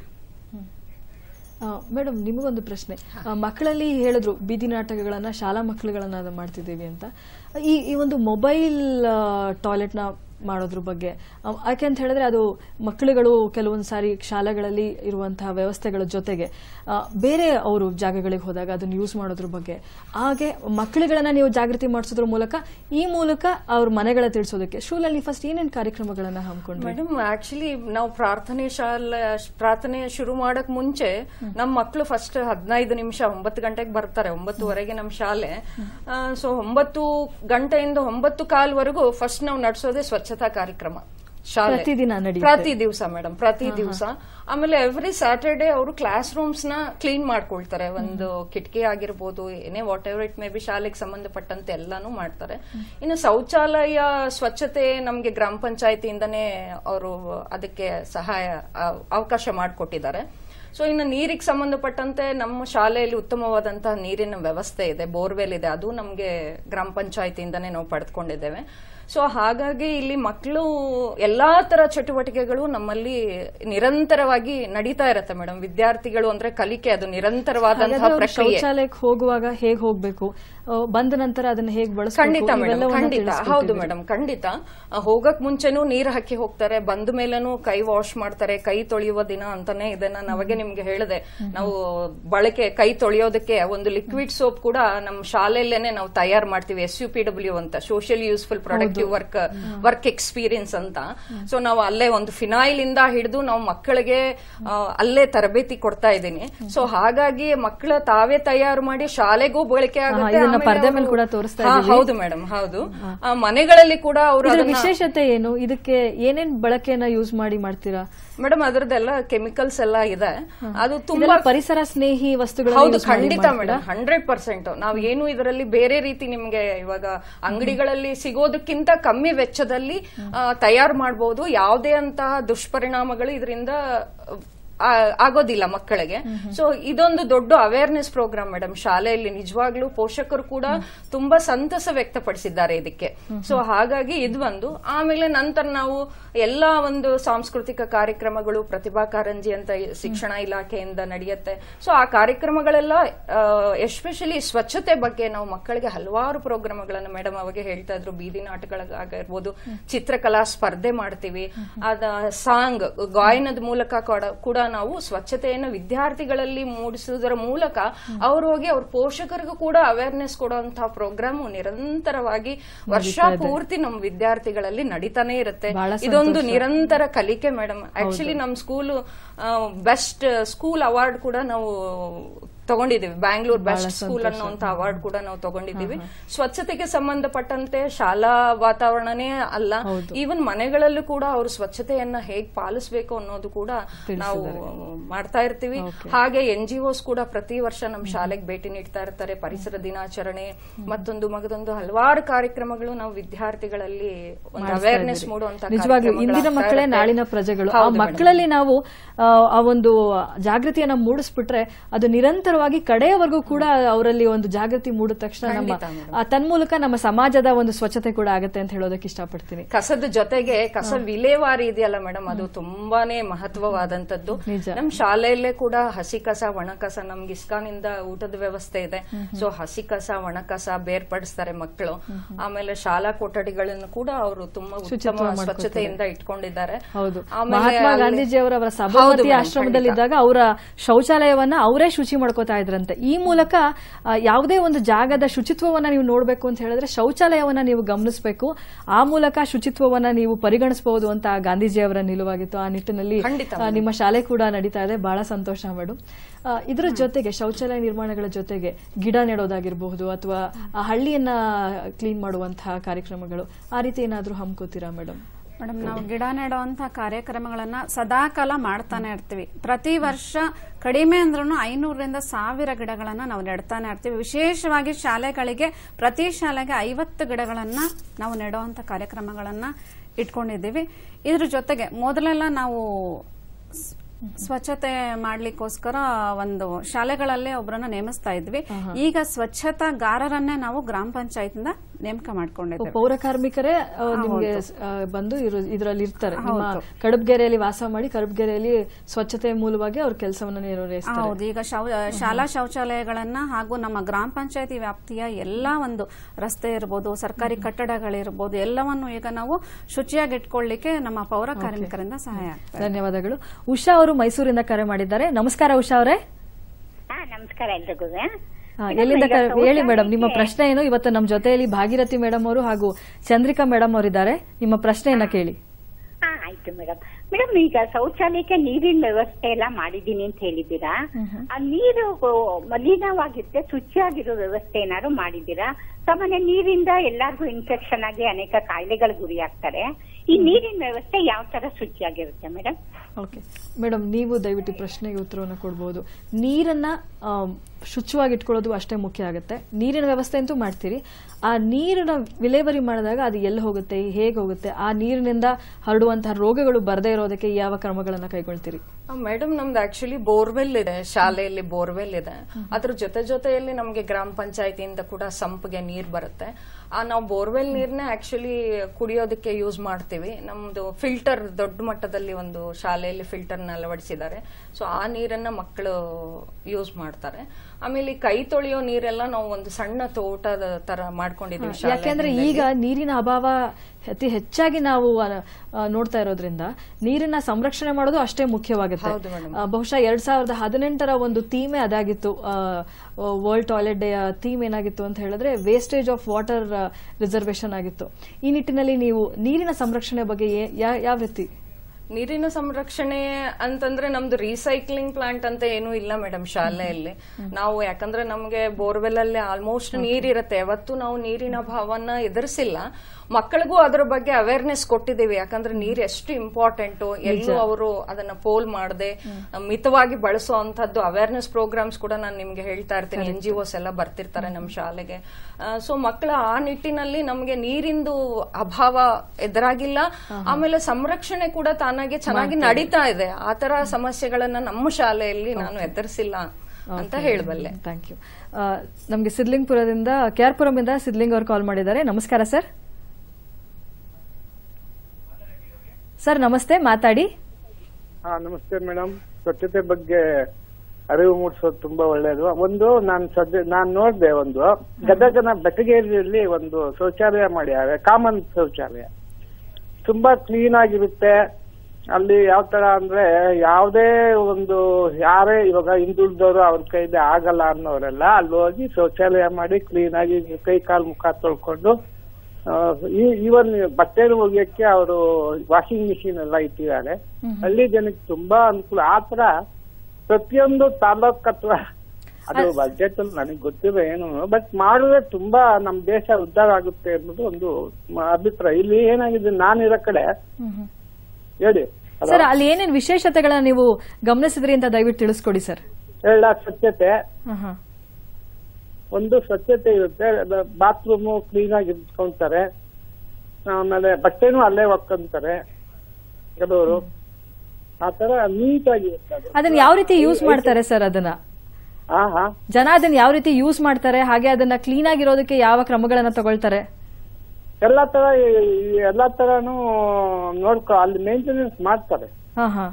A: ಮೇಡಮ್ ನಿಮಗೊಂದು ಪ್ರಶ್ನೆ ಆ, ಮಕ್ಕಳಲ್ಲಿ ಹೇಳಿದ್ರು ಬೀದಿ ನಾಟಕಗಳನ್ನ ಶಾಲಾ ಮಕ್ಕಳುಗಳನ್ನ ಅದು ಮಾಡ್ತಿದ್ದೀವಿ ಅಂತ ಈ ಈ ಒಂದು ಮೊಬೈಲ್ ಟಾಯ್ಲೆಟ್ ನ ಮಾಡೋದ್ರ ಬಗ್ಗೆ ಆ, ಯಾಕೆ ಅಂತ ಹೇಳಿದ್ರೆ ಅದು ಮಕ್ಕಳುಗಳು ಕೆಲವೊಂದು ಸಾರಿ ಶಾಲೆಗಳಲ್ಲಿ ಇರುವಂತಹ ವ್ಯವಸ್ಥೆಗಳ ಜೊತೆಗೆ ಆ, ಬೇರೆ ಅವರು ಜಾಗಗಳಿಗೆ ಹೋದಾಗ ಅದನ್ನ ಯೂಸ್ ಮಾಡೋದ್ರ ಬಗ್ಗೆ ಹಾಗೆ ಮಕ್ಕಳುಗಳನ್ನ ನೀವು ಜಾಗೃತಿ ಮಾಡಿಸೋದ್ರ ಮೂಲಕ ಈ ಮೂಲಕ ಅವ್ರ ಮನೆಗಳ ತಿಳಿಸೋದಕ್ಕೆ ಸ್ಕೂಲಲ್ಲಿ ಫಸ್ಟ್ ಏನೇನ್ ಕಾರ್ಯಕ್ರಮಗಳನ್ನ ಹಮ್ಮಿಕೊಂಡ್ರಿ
C: ಮೇಡಮ್ ಆಕ್ಚುಲಿ ನಾವು ಪ್ರಾರ್ಥನೆ ಶಾಲೆ ಪ್ರಾರ್ಥನೆ ಶುರು ಮಾಡಕ್ ಮುಂಚೆ ನಮ್ಮ ಮಕ್ಕಳು ಫಸ್ಟ್ ಹದಿನೈದು ನಿಮಿಷ ಒಂಬತ್ತು ಗಂಟೆಗೆ ಬರ್ತಾರೆ ಒಂಬತ್ತುವರೆಗೆ ನಮ್ಮ ಶಾಲೆ ಸೊ ಒಂಬತ್ತು ಗಂಟೆಯಿಂದ ಒಂಬತ್ತು ಕಾಲ್ವರೆಗೂ ಫಸ್ಟ್ ನಾವು ನಡೆಸೋದೇ ಸ್ವಚ್ಛತಾ ಕಾರ್ಯಕ್ರಮ ಶಾಲೆ
A: ಪ್ರತಿದಿನ ನಡೆಯುತ್ತೆ.
C: ಪ್ರತಿ ದಿವಸ ಮೇಡಮ್ ಪ್ರತಿ ದಿವಸ ಆಮೇಲೆ ಎವ್ರಿ ಸ್ಯಾಟರ್ಡೆ ಅವರು ಕ್ಲಾಸ್ ರೂಮ್ಸ್ ನ ಕ್ಲೀನ್ ಮಾಡ್ಕೊಳ್ತಾರೆ ಒಂದು ಕಿಟಕಿ ಆಗಿರ್ಬೋದು ಏನೇ whatever it may be ಶಾಲೆಗೆ ಸಂಬಂಧಪಟ್ಟಂತೆ ಎಲ್ಲಾನು ಮಾಡ್ತಾರೆ ಇನ್ನು ಶೌಚಾಲಯ ಸ್ವಚ್ಛತೆ ನಮ್ಗೆ ಗ್ರಾಮ ಪಂಚಾಯತಿಯಿಂದನೇ ಅವರು ಅದಕ್ಕೆ ಸಹಾಯ ಆ, ಅವಕಾಶ ಮಾಡಿಕೊಟ್ಟಿದ್ದಾರೆ ಸೊ ಇನ್ನು ನೀರಿಗೆ ಸಂಬಂಧಪಟ್ಟಂತೆ ನಮ್ಮ ಶಾಲೆಯಲ್ಲಿ ಉತ್ತಮವಾದಂತಹ ನೀರಿನ ವ್ಯವಸ್ಥೆ ಇದೆ ಬೋರ್ವೆಲ್ ಇದೆ ಅದು ನಮಗೆ ಗ್ರಾಮ ಪಂಚಾಯತಿಯಿಂದನೇ ನಾವು ಪಡೆದುಕೊಂಡಿದ್ದೇವೆ ಸೊ ಹಾಗಾಗಿ ಇಲ್ಲಿ ಮಕ್ಕಳು ಎಲ್ಲಾ ತರ ಚಟುವಟಿಕೆಗಳು ನಮ್ಮಲ್ಲಿ ನಿರಂತರವಾಗಿ ನಡೀತಾ ಇರತ್ತೆ ಮೇಡಮ್ ವಿದ್ಯಾರ್ಥಿಗಳು ಅಂದ್ರೆ ಕಲಿಕೆ ಅದು ನಿರಂತರವಾದಂತಹ
A: ಹಾಗಾದ್ರೆ ಅವ್ರು
C: ಪ್ರಕ್ರಿಯೆ
A: ಶೌಚಾಲಯಕ್ಕೆ ಹೋಗುವಾಗ ಹೇಗ್ ಹೋಗ್ಬೇಕು ಆ, ಬಂದ ನಂತರ ಅದನ್ನ ಹೇಗ್ ಬಳಸಬೇಕು
C: ಖಂಡಿತ ಮೇಡಮ್ ಖಂಡಿತ ಹೌದು ಮೇಡಮ್ ಖಂಡಿತ ಆ, ಹೋಗಕ್ ಮುಂಚೆನೂ ನೀರ್ ಹಾಕಿ ಹೋಗ್ತಾರೆ ಬಂದ ಮೇಲೆನೂ ಕೈ ವಾಶ್ ಮಾಡ್ತಾರೆ ಕೈ ತೊಳೆಯುವ ದಿನ ಅಂತಾನೆ ಇದೆ ನಾನು ಅವಾಗೆ ನಿಮ್ಗೆ ಹೇಳಿದೆ ನಾವು ಬಳಕೆ ಕೈ ತೊಳೆಯೋದಕ್ಕೆ ಒಂದು ಲಿಕ್ವಿಡ್ ಸೋಪ್ ಕೂಡ ನಮ್ಮ ಶಾಲೆಯಲ್ಲೇನೆ ನಾವು ತಯಾರು ಮಾಡ್ತೀವಿ ಎಸ್ ಯು ಪಿ ಡಬ್ಲ್ಯೂ ಅಂತ social useful productive work work experience ಅಂತ ಸೊ ನಾವು ಅಲ್ಲೇ ಒಂದು ಫಿನಾಯಿಲ್ ಇಂದ ಹಿಡಿದು ನಾವು ಮಕ್ಕಳಿಗೆ ಆ, ಅಲ್ಲೇ ತರಬೇತಿ ಕೊಡ್ತಾ ಇದ್ದೀನಿ ಸೊ ಹಾಗಾಗಿ ಮಕ್ಕಳ ತಾವೇ ತಯಾರು ಮಾಡಿ ಶಾಲೆಗೂ ಬಳಕೆ ಆಗುತ್ತೆ
A: ಇದನ್ನ
C: ಆಮೇಲೆ
A: ಪರ್ದೆ
C: ಅವ್ರು-
A: ಮೇಲೆ ಕೂಡ ತೋರಿಸ್ತಾ
C: ಹಾ,
A: ಇದೀವಿ.
C: ಹೌದು ಮೇಡಮ್ ಹೌದು ಆ, ಮನೆಗಳಲ್ಲಿ ಕೂಡ ಅವರು
A: ಇದರ ವಿಶೇಷತೆ ಏನು ಇದಕ್ಕೆ ಏನೇನ್ ಬಳಕೆಯನ್ನ ಯೂಸ್ ಮಾಡಿ ಮಾಡ್ತೀರಾ
C: ಮೇಡಮ್ ಅದರದ್ದೆಲ್ಲ ಕೆಮಿಕಲ್ಸ್ ಎಲ್ಲ ಇದೆ ಅದು ತುಂಬಾ
A: ಇದೆಲ್ಲ ಪರಿಸರ ಸ್ನೇಹಿ ವಸ್ತುಗಳು
C: ಹೌದು ಖಂಡಿತ ಮೇಡಮ್ ಹಂಡ್ರೆಡ್ ಪರ್ಸೆಂಟ್ ನಾವು ಏನು ಇದರಲ್ಲಿ ಬೇರೆ ರೀತಿ ನಿಮ್ಗೆ ಇವಾಗ ಅಂಗಡಿಗಳಲ್ಲಿ ಸಿಗೋದಕ್ಕಿಂತ ಕಮ್ಮಿ ವೆಚ್ಚದಲ್ಲಿ ತಯಾರು ಮಾಡಬಹುದು ಯಾವುದೇ ಅಂತಹ ದುಷ್ಪರಿಣಾಮಗಳು ಇದರಿಂದ ಆಗೋದಿಲ್ಲ ಮಕ್ಕಳಿಗೆ ಸೊ ಇದೊಂದು ದೊಡ್ಡ ಅವೇರ್ನೆಸ್ ಪ್ರೋಗ್ರಾಮ್ ಮೇಡಮ್ ಶಾಲೆಯಲ್ಲಿ ನಿಜವಾಗ್ಲೂ ಪೋಷಕರು ಕೂಡ ತುಂಬಾ ಸಂತಸ ವ್ಯಕ್ತಪಡಿಸಿದ್ದಾರೆ ಇದಕ್ಕೆ ಸೊ ಹಾಗಾಗಿ ಇದು ಒಂದು ಆಮೇಲೆ ನಂತರ ನಾವು ಎಲ್ಲಾ ಒಂದು ಸಾಂಸ್ಕೃತಿಕ ಕಾರ್ಯಕ್ರಮಗಳು ಪ್ರತಿಭಾ ಕಾರಂಜಿ ಅಂತ ಶಿಕ್ಷಣ ಇಲಾಖೆಯಿಂದ ನಡೆಯುತ್ತೆ ಸೊ ಆ ಕಾರ್ಯಕ್ರಮಗಳೆಲ್ಲ ಎಸ್ಪೆಷಲಿ ಸ್ವಚ್ಛತೆ ಬಗ್ಗೆ ನಾವು ಮಕ್ಕಳಿಗೆ ಹಲವಾರು ಪ್ರೋಗ್ರಾಮ್ಗಳನ್ನ ಮೇಡಮ್ ಅವಾಗ ಹೇಳ್ತಾ ಇದ್ರು ಬೀದಿ ನಾಟಕಗಳಾಗಿರ್ಬೋದು ಚಿತ್ರಕಲಾ ಸ್ಪರ್ಧೆ ಮಾಡ್ತೀವಿ ಅದ ಸಾಂಗ್ ಗಾಯನದ ಮೂಲಕ ಕೂಡ- ಕೂಡ ನಾವು ಸ್ವಚ್ಛತೆಯನ್ನು ವಿದ್ಯಾರ್ಥಿಗಳಲ್ಲಿ ಮೂಡಿಸುವುದರ ಮೂಲಕ ಅವ್ರು ಹೋಗಿ ಅವ್ರ ಪೋಷಕರಿಗೂ ಕೂಡ ಅವೇರ್ನೆಸ್ ಕೊಡುವಂತಹ ಪ್ರೋಗ್ರಾಮ್ ನಿರಂತರವಾಗಿ ವರ್ಷ ಪೂರ್ತಿ ನಮ್ಮ ವಿದ್ಯಾರ್ಥಿಗಳಲ್ಲಿ ನಡೀತಾನೆ ಇರುತ್ತೆ
A: ಬಹಳ
C: ಇದೊಂದು ನಿರಂತರ ಕಲಿಕೆ ಮೇಡಮ್ ಆಕ್ಚುಲಿ ನಮ್ಮ ಸ್ಕೂಲ್ ಬೆಸ್ಟ್ ಸ್ಕೂಲ್ ಅವಾರ್ಡ್ ಕೂಡ ನಾವು ತಗೊಂಡಿದ್ದೀವಿ ಬ್ಯಾಂಗ್ಳೂರ್ ಬೆಸ್ಟ್ ಸ್ಕೂಲ್ ಅನ್ನುವಂತ ಅವಾರ್ಡ್ ಕೂಡ ನಾವು ತಗೊಂಡಿದ್ದೀವಿ ಸ್ವಚ್ಛತೆಗೆ ಸಂಬಂಧಪಟ್ಟಂತೆ ಶಾಲಾ ವಾತಾವರಣನೇ ಅಲ್ಲ ಈವನ್ ಮನೆಗಳಲ್ಲೂ ಕೂಡ ಅವರು ಸ್ವಚ್ಛತೆಯನ್ನ ಹೇಗ್ ಪಾಲಿಸಬೇಕು ಅನ್ನೋದು ಕೂಡ ನಾವು ಮಾಡ್ತಾ ಇರ್ತೀವಿ ಹಾಗೆ ಎನ್ ಜಿ ಒಸ್ ಕೂಡ ಪ್ರತಿ ವರ್ಷ ನಮ್ಮ ಶಾಲೆಗೆ ಭೇಟಿ ನೀಡ್ತಾ ಇರ್ತಾರೆ ಪರಿಸರ ದಿನಾಚರಣೆ ಮತ್ತೊಂದು ಮಗದೊಂದು ಹಲವಾರು ಕಾರ್ಯಕ್ರಮಗಳು ನಾವು ವಿದ್ಯಾರ್ಥಿಗಳಲ್ಲಿ ಒಂದು ಅವೇರ್ನೆಸ್ ಮೂಡುವಂತ
A: ನಿಜವಾಗ್ಲೂ ಇಂದಿನ
C: ಕಾರ್ಯಕ್ರಮಗಳಾಗ್ತಾ
A: ಮಕ್ಕಳೇ
C: ಇರುತ್ತೆ.
A: ನಾಳಿನ ಪ್ರಜೆಗಳು ಆ
C: ಹೌದು madam.
A: ಮಕ್ಕಳಲ್ಲಿ ನಾವು ಆ, ಆ ಒಂದು ಜಾಗೃತಿಯನ್ನ ಮೂಡಿಸ್ಬಿಟ್ರೆ ಅದು ನಿರಂತರವಾಗಿ ಕಡೆಯವರೆಗೂ ಕೂಡ ಅವರಲ್ಲಿ ಒಂದು ಜಾಗೃತಿ ಮೂಡಿದ ತಕ್ಷಣ ನಮ್ಮ
C: ಖಂಡಿತ madam.
A: ಆ, ತನ್ಮೂಲಕ ನಮ್ಮ ಸಮಾಜದ ಒಂದು ಸ್ವಚ್ಛತೆ ಕೂಡ ಆಗುತ್ತೆ ಅಂತ ಹೇಳೋದಕ್ಕೆ ಇಷ್ಟಪಡ್ತೀನಿ
C: ಕಸದ ಜೊತೆಗೆ ಕಸ ವಿಲೇವಾರಿ ಇದೆಯಲ್ಲ ಮೇಡಮ್ ಅದು ತುಂಬಾನೇ ಮಹತ್ವವಾದಂತದ್ದು
A: ನಿಜ.
C: ನಮ್ ಶಾಲೆಯಲ್ಲೇ ಕೂಡ ಹಸಿ ಕಸ ಒಣ ಕಸ ನಮ್ಗೆ ಇಸ್ಕಾನಿಂದ ಊಟದ ವ್ಯವಸ್ಥೆ ಇದೆ ಸೊ ಹಸಿ ಕಸ ಒಣ ಕಸ ಬೇರ್ಪಡಿಸ್ತಾರೆ ಮಕ್ಕಳು ಆಮೇಲೆ ಶಾಲಾ ಕೊಠಡಿಗಳನ್ನು ಕೂಡ ಅವರು ತುಂಬಾ ಉತ್ತಮ ಸ್ವಚ್ಛತೆಯಿಂದ ಇಟ್ಕೊಂಡಿದ್ದಾರೆ
A: ಹೌದು
C: ಆಮೇಲೆ
A: ಮಹಾತ್ಮ
C: ಅಲ್ಲಿ-
A: ಗಾಂಧೀಜಿ ಅವರ ಅವರ
C: ಹೌದು
A: ಸಬರ್ಮತಿ
C: madam,
A: ಆಶ್ರಮದಲ್ಲಿದ್ದಾಗ ಅವರ ಶೌಚಾಲಯವನ್ನ ಅವರೇ ಶುಚಿ ಮಾಡ್ಕೋತಾ ಇದ್ರಂತೆ ಈ ಮೂಲಕ ಆ, ಯಾವುದೇ ಒಂದು ಜಾಗದ ಶುಚಿತ್ವವನ್ನ ನೀವು ನೋಡಬೇಕು ಅಂತ ಹೇಳಿದ್ರೆ ಶೌಚಾಲಯವನ್ನ ನೀವು ಗಮನಿಸಬೇಕು ಆ ಮೂಲಕ ಶುಚಿತ್ವವನ್ನ ನೀವು ಪರಿಗಣಿಸಬಹುದು ಅಂತ ಗಾಂಧೀಜಿ ಅವರ ನಿಲುವಾಗಿತ್ತು ಆ ನಿಟ್ಟಿನಲ್ಲಿ
C: ಖಂಡಿತ
A: ಆ, ನಿಮ್ಮ ಶಾಲೆ ಕೂಡ ನಡೀತಾ ಇದೆ ಬಹಳ ಸಂತೋಷ ಮೇಡಮ್ ಇದರ ಜೊತೆಗೆ ಶೌಚಾಲಯ ನಿರ್ಮಾಣಗಳ ಜೊತೆಗೆ ಗಿಡ ನೆಡೋದಾಗಿರಬಹುದು ಅಥವಾ ಆ ಹಳ್ಳಿಯನ್ನ ಕ್ಲೀನ್ ಮಾಡುವಂತಹ ಕಾರ್ಯಕ್ರಮಗಳು ಆ ರೀತಿ ಏನಾದ್ರೂ ಹಮ್ಕೋತೀರಾ ಮೇಡಮ್
B: ಮೇಡಮ್ ನಾವು ಗಿಡ ನೆಡುವಂತ ಕಾರ್ಯಕ್ರಮಗಳನ್ನ ಸದಾಕಾಲ ಮಾಡ್ತಾನೆ ಇರ್ತೀವಿ ಪ್ರತಿ ವರ್ಷ ಕಡಿಮೆ ಅಂದ್ರೂ ಐನೂರರಿಂದ ಸಾವಿರ ಗಿಡಗಳನ್ನ ನಾವು ನೆಡ್ತಾನೆ ಇರ್ತೀವಿ ವಿಶೇಷವಾಗಿ ಶಾಲೆಗಳಿಗೆ ಪ್ರತಿ ಶಾಲೆಗೆ ಐವತ್ತು ಗಿಡಗಳನ್ನ ನಾವು ನೆಡುವಂತ ಕಾರ್ಯಕ್ರಮಗಳನ್ನ ಇಟ್ಕೊಂಡಿದ್ದೀವಿ ಇದ್ರ ಜೊತೆಗೆ ಮೊದಲೆಲ್ಲ ನಾವು ಸ್- ಸ್ವಚ್ಛತೆ ಮಾಡ್ಲಿಕ್ಕೋಸ್ಕರ ಒಂದು ಶಾಲೆಗಳಲ್ಲೇ ಒಬ್ಬರನ್ನ ನೇಮಿಸ್ತಾ ಇದ್ವಿ ಈಗ ಸ್ವಚ್ಛತಾಗಾರರನ್ನೇ ನಾವು ಗ್ರಾಮ ಪಂಚಾಯತ್ನಿಂದ ನೇಮಕ ಮಾಡ್ಕೊಂಡಿದ್ದೇವೆ
A: ಪೌರ ಕಾರ್ಮಿಕರೇ ಆ, ನಿಮ್ಗೆ ಆ, ಬಂದು ಇದರಲ್ಲಿ ಇರ್ತಾರೆ ನಿಮ್ಮ ಕಡಬ್ಗೆರೆಯಲ್ಲಿ ವಾಸ ಮಾಡಿ ಕಡಬ್ಗೆರೆಯಲ್ಲಿ ಸ್ವಚ್ಛತೆ ಮೂಲವಾಗಿ ಅವ್ರ ಕೆಲಸವನ್ನ ನಿರ್ವಹಿಸ್ತಾರೆ
B: ಹೌದು ಈಗ ಶೌ- ಶಾಲಾ ಶೌಚಾಲಯಗಳನ್ನ ಹಾಗೂ ನಮ್ಮ ಗ್ರಾಮ ಪಂಚಾಯತಿ ವ್ಯಾಪ್ತಿಯ ಎಲ್ಲಾ ಒಂದು ರಸ್ತೆ ಇರ್ಬೋದು ಸರ್ಕಾರಿ ಕಟ್ಟಡಗಳಿರ್ಬೋದು ಎಲ್ಲವನ್ನು ಈಗ ನಾವು ಶುಚಿಯಾಗಿ ಇಟ್ಕೊಳ್ಳಿಕ್ಕೆ ನಮ್ಮ ಪೌರ ಕಾರ್ಮಿಕರಿಂದ ಸಹಾಯ ಆಗ್ತದೆ
A: ಧನ್ಯವಾದಗಳು ಉಷಾ ಅವರು ಮೈಸೂರಿಂದ ಕರೆ ಮಾಡಿದ್ದಾರೆ ನಮಸ್ಕಾರ ಉಷಾ ಅವರೇ
D: ಹಾ ನಮಸ್ಕಾರ ಎಲ್ರಿಗೂ
A: ಆ, ಎಲ್ಲಿಂದ ಕರೆ ಹೇಳಿ ಮೇಡಮ್ ನಿಮ್ಮ ಪ್ರಶ್ನೆ ಏನು ಇವತ್ತು ನಮ್ಮ ಜೊತೆಯಲ್ಲಿ ಭಾಗೀರಥಿ ಮೇಡಮ್ ಅವರು ಹಾಗೂ ಚಂದ್ರಿಕಾ ಮೇಡಮ್ ಅವರಿದ್ದಾರೆ ನಿಮ್ಮ ಪ್ರಶ್ನೆಯನ್ನ ಕೇಳಿ
D: ಹಾ ಆಯ್ತು ಮೇಡಮ್ ಮೇಡಮ್ ಈಗ ಶೌಚಾಲಯಕ್ಕೆ ನೀರಿನ ವ್ಯವಸ್ಥೆ ಎಲ್ಲ ಮಾಡಿದೀನಿ ಅಂತ ಹೇಳಿದ್ದೀರಾ ಆ ನೀರು ಮಲಿನವಾಗಿರುತ್ತೆ ಶುಚಿಯಾಗಿರೋ ವ್ಯವಸ್ಥೆ ಏನಾದ್ರು ಮಾಡಿದ್ದೀರಾ ಸಾಮಾನ್ಯ ನೀರಿಂದ ಎಲ್ಲಾರ್ಗೂ ಇನ್ಫೆಕ್ಷನ್ ಆಗಿ ಅನೇಕ ಕಾಯಿಲೆಗಳು ಗುರಿ ಆಗ್ತಾರೆ ಈ ನೀರಿನ ವ್ಯವಸ್ಥೆ ಯಾವ ತರ ಶುಚಿಯಾಗಿರುತ್ತೆ ಮೇಡಮ್
A: ಓಕೆ ಮೇಡಮ್ ನೀವು ದಯವಿಟ್ಟು ಈ ಪ್ರಶ್ನೆಗೆ ಉತ್ತರವನ್ನು ಕೊಡ್ಬೋದು ನೀರನ್ನ ಆಮ್, ಶುಚಿಯಾಗಿ ಇಟ್ಕೊಳ್ಳೋದು ಅಷ್ಟೇ ಮುಖ್ಯ ಆಗುತ್ತೆ ನೀರಿನ ವ್ಯವಸ್ಥೆ ಅಂತೂ ಮಾಡ್ತೀರಿ ಆ ನೀರನ್ನ ವಿಲೇವಾರಿ ಮಾಡಿದಾಗ ಅದು ಎಲ್ಲಿ ಹೋಗುತ್ತೆ ಹೇಗೆ ಹೋಗುತ್ತೆ ಆ ನೀರಿನಿಂದ ಹರಡುವಂತಹ ರೋಗಗಳು ಬರದೇ ಇರೋದಕ್ಕೆ ಯಾವ ಕ್ರಮಗಳನ್ನ ಕೈಗೊಳ್ತೀರಿ
C: ಮೇಡಮ್ ನಮ್ದು ಆಕ್ಚುಲಿ ಬೋರ್ವೆಲ್ ಇದೆ ಶಾಲೆಯಲ್ಲಿ ಬೋರ್ವೆಲ್ ಇದೆ ಅದ್ರ ಜೊತೆ ಜೊತೆಯಲ್ಲಿ ನಮಗೆ ಗ್ರಾಮ ಪಂಚಾಯತಿಯಿಂದ ಕೂಡ ಸಂಪ್ಗೆ ನೀರ್ ಬರುತ್ತೆ ಆ ನಾವು ಬೋರ್ವೆಲ್ ನೀರ್ನ ಆಕ್ಚುಲಿ ಕುಡಿಯೋದಕ್ಕೆ ಯೂಸ್ ಮಾಡ್ತೀವಿ ನಮ್ದು ಫಿಲ್ಟರ್ ದೊಡ್ಡ ಮಟ್ಟದಲ್ಲಿ ಒಂದು ಶಾಲೆಯಲ್ಲಿ ಫಿಲ್ಟರ್ನ ಅಳವಡಿಸಿದ್ದಾರೆ ಸೊ ಆ ನೀರನ್ನ ಮಕ್ಕಳು ಯೂಸ್ ಮಾಡ್ತಾರೆ ಆಮೇಲೆ ಈ ಕೈ ತೊಳೆಯೋ ನೀರೆಲ್ಲ ನಾವು ಒಂದು ಸಣ್ಣ ತೋಟದ ತರ ಮಾಡ್ಕೊಂಡಿದೀವಿ ಶಾಲೆ
A: ಯಾಕೆಂದ್ರೆ ಈಗ ನೀರಿನ ಅಭಾವ ಅತಿ ಹೆಚ್ಚಾಗಿ ನಾವು ಆ, ಆ, ನೋಡ್ತಾ ಇರೋದ್ರಿಂದ ನೀರಿನ ಸಂರಕ್ಷಣೆ ಮಾಡೋದು ಅಷ್ಟೇ ಮುಖ್ಯವಾಗುತ್ತೆ
C: ಹೌದು madam.
A: ಆ, ಬಹುಶಃ ಎರಡ್ ಸಾವಿರದ ಹದಿನೆಂಟರ ಒಂದು ಥೀಮೇ ಅದಾಗಿತ್ತು ವರ್ಲ್ಡ್ ಟಾಯ್ಲೆಟ್ ಡೇ ಥೀಮ್ ಏನಾಗಿತ್ತು ಅಂತ ಹೇಳಿದ್ರೆ ವೇಸ್ಟೇಜ್ ಆಫ್ ವಾಟರ್ ರಿಸರ್ವೇಶನ್ ಆಗಿತ್ತು ಈ ನಿಟ್ಟಿನಲ್ಲಿ ನೀವು ನೀರಿನ ಸಂರಕ್ಷಣೆ ಬಗ್ಗೆ ಏ- ಯಾ- ಯಾವ ರೀತಿ
C: ನೀರಿನ ಸಂರಕ್ಷಣೆ ಅಂತಂದ್ರೆ ನಮ್ದು ರೀಸೈಕ್ಲಿಂಗ್ ಪ್ಲಾಂಟ್ ಅಂತ ಏನೂ ಇಲ್ಲ ಮೇಡಮ್ ಶಾಲೆಯಲ್ಲಿ ನಾವು ಯಾಕಂದ್ರೆ ನಮ್ಗೆ ಬೋರ್ವೆಲ್ ಅಲ್ಲಿ ಆಲ್ಮೋಸ್ಟ್ ನೀರಿರುತ್ತೆ ಯಾವತ್ತು ನಾವು ನೀರಿನ ಅಭಾವನ ಎದುರಿಸಿಲ್ಲ ಮಕ್ಕಳಿಗೂ ಅದ್ರ ಬಗ್ಗೆ ಅವೇರ್ನೆಸ್ ಕೊಟ್ಟಿದ್ದೀವಿ ಯಾಕಂದ್ರೆ ನೀರ್ ಎಷ್ಟು ಇಂಪಾರ್ಟೆಂಟ್ ಎಲ್ಲೂ ಅವರು ಅದನ್ನ ಪೋಲ್ ಮಾಡದೆ ಮಿತವಾಗಿ ಬಳಸೋ ಅಂತದ್ದು ಅವೇರ್ನೆಸ್ ಪ್ರೋಗ್ರಾಮ್ಸ್ ಕೂಡ ನಾನು ನಿಮ್ಗೆ ಹೇಳ್ತಾ ಇರ್ತೀನಿ ಎನ್ ಜಿ ಒಸ್ ಎಲ್ಲ ಬರ್ತಿರ್ತಾರೆ ನಮ್ಮ ಶಾಲೆಗೆ ಸೊ ಮಕ್ಕಳ ಆ ನಿಟ್ಟಿನಲ್ಲಿ ನಮ್ಗೆ ನೀರಿಂದು ಅಭಾವ ಎದುರಾಗಿಲ್ಲ ಆಮೇಲೆ ಸಂರಕ್ಷಣೆ ಕೂಡ ತಾನಾಗೆ ಚೆನ್ನಾಗಿ ನಡೀತಾ ಇದೆ ಆ ತರ ಸಮಸ್ಯೆಗಳನ್ನ ನಮ್ಮ ಶಾಲೆಯಲ್ಲಿ ನಾನು ಎದುರಿಸಿಲ್ಲ ಅಂತ ಹೇಳಬಲ್ಲೆ
A: ಥ್ಯಾಂಕ್ ಯು ನಮಗೆ ಸಿದ್ಲಿಂಗ್ಪುರದಿಂದ ಕೆ ಆರ್ ಪುರಮಿಂದ ಸಿದ್ಲಿಂಗ್ ಅವರು ಕಾಲ್ ಮಾಡಿದ್ದಾರೆ ನಮಸ್ಕಾರ ಸರ್ ಸರ್ ನಮಸ್ತೆ ಮಾತಾಡಿ
E: ಹಾ ನಮಸ್ತೆ ಮೇಡಮ್ ಸ್ವಚ್ಛತೆ ಬಗ್ಗೆ ಅರಿವು ಮೂಡಿಸೋದು ತುಂಬಾ ಒಳ್ಳೇದು ಒಂದು ನಾನು ಸದ್ಯ ನಾನ್ ನೋಡ್ದೆ ಒಂದು ಗದಗನ ಬೆಟಗೇರಿಯಲ್ಲಿ ಒಂದು ಶೌಚಾಲಯ ಮಾಡ್ಯಾರೆ ಕಾಮನ್ ಶೌಚಾಲಯ ತುಂಬಾ ಕ್ಲೀನ್ ಆಗಿರುತ್ತೆ ಅಲ್ಲಿ ಯಾವ ತರ ಅಂದ್ರೆ ಯಾವುದೇ ಒಂದು ಯಾರೇ ಇವಾಗ ಹಿಂದುಳಿದವರು ಅವ್ರ ಕೈಲಿ ಆಗಲ್ಲ ಅನ್ನೋರೆಲ್ಲ ಅಲ್ಲಿ ಹೋಗಿ ಶೌಚಾಲಯ ಮಾಡಿ ಕ್ಲೀನ್ ಆಗಿ ಕೈ ಕಾಲು ಮುಖ ತೊಳ್ಕೊಂಡು ಈವನ್ ಬಟ್ಟೆ ಒಗೆಯಕ್ಕೆ ಅವರು ವಾಷಿಂಗ್ ಮಿಷಿನ್ ಎಲ್ಲ ಇಟ್ಟಿದ್ದಾರೆ ಹಳ್ಳಿ ಜನಕ್ಕೆ ತುಂಬಾ ಅನುಕೂಲ ಆ ತರ ಪ್ರತಿಯೊಂದು ತಾಲೂಕ್ ಅಥವಾ ಅದು ಬಜೆಟ್ ಅಲ್ಲಿ ನನಗೆ ಗೊತ್ತಿಲ್ಲ ಏನು ಬಟ್ ಮಾಡಿದ್ರೆ ತುಂಬಾ ನಮ್ ದೇಶ ಉದ್ಧಾರ ಆಗುತ್ತೆ ಅನ್ನೋದು ಒಂದು ಮ- ಅಭಿಪ್ರಾಯ ಇಲ್ಲಿ ಏನಾಗಿದೆ ನಾನಿರೋ ಕಡೆ ಹೇಳಿ
A: ಸರ್ ಅಲ್ಲಿ ಏನೇನ್ ವಿಶೇಷತೆಗಳನ್ನ ನೀವು ಗಮನಿಸಿದ್ರಿ ಅಂತ ದಯವಿಟ್ಟು ತಿಳಿಸ್ಕೊಡಿ ಸರ್
E: ಹೇಳ ಸ್ವಚ್ಛತೆ ಒಂದು ಸ್ವಚ್ಛತೆ ಇರುತ್ತೆ ಬಾತ್ರೂಮ್ ಕ್ಲೀನ್ ಆಗಿ ಇಟ್ಕೊಂತಾರೆ ಆಮೇಲೆ ಬಟ್ಟೆನೂ ಅಲ್ಲೇ ಒಕ್ಕೊಂತಾರೆ ಕೆಲವರು ಆ ತರ ನೀಟಾಗಿರುತ್ತೆ ಅದು
A: ಅದನ್ನ ಯಾವ ರೀತಿ ಯೂಸ್ ಮಾಡ್ತಾರೆ ಸರ್ ಅದನ್ನ
E: ಹಾ ಹಾ
A: ಜನ ಅದನ್ನ ಯಾವ ರೀತಿ ಯೂಸ್ ಮಾಡ್ತಾರೆ ಹಾಗೆ ಅದನ್ನ ಕ್ಲೀನ್ ಆಗಿರೋದಕ್ಕೆ ಯಾವ ಕ್ರಮಗಳನ್ನ ತಗೊಳ್ತಾರೆ
E: ಎಲ್ಲಾ ತರ ಈ- ಈ ಎಲ್ಲಾ ತರನು ನೋಡ್ಕೊ ಅಲ್ಲಿ ಮೇಂಟೆನೆನ್ಸ್ ಮಾಡ್ತಾರೆ
A: ಹಾ ಹಾ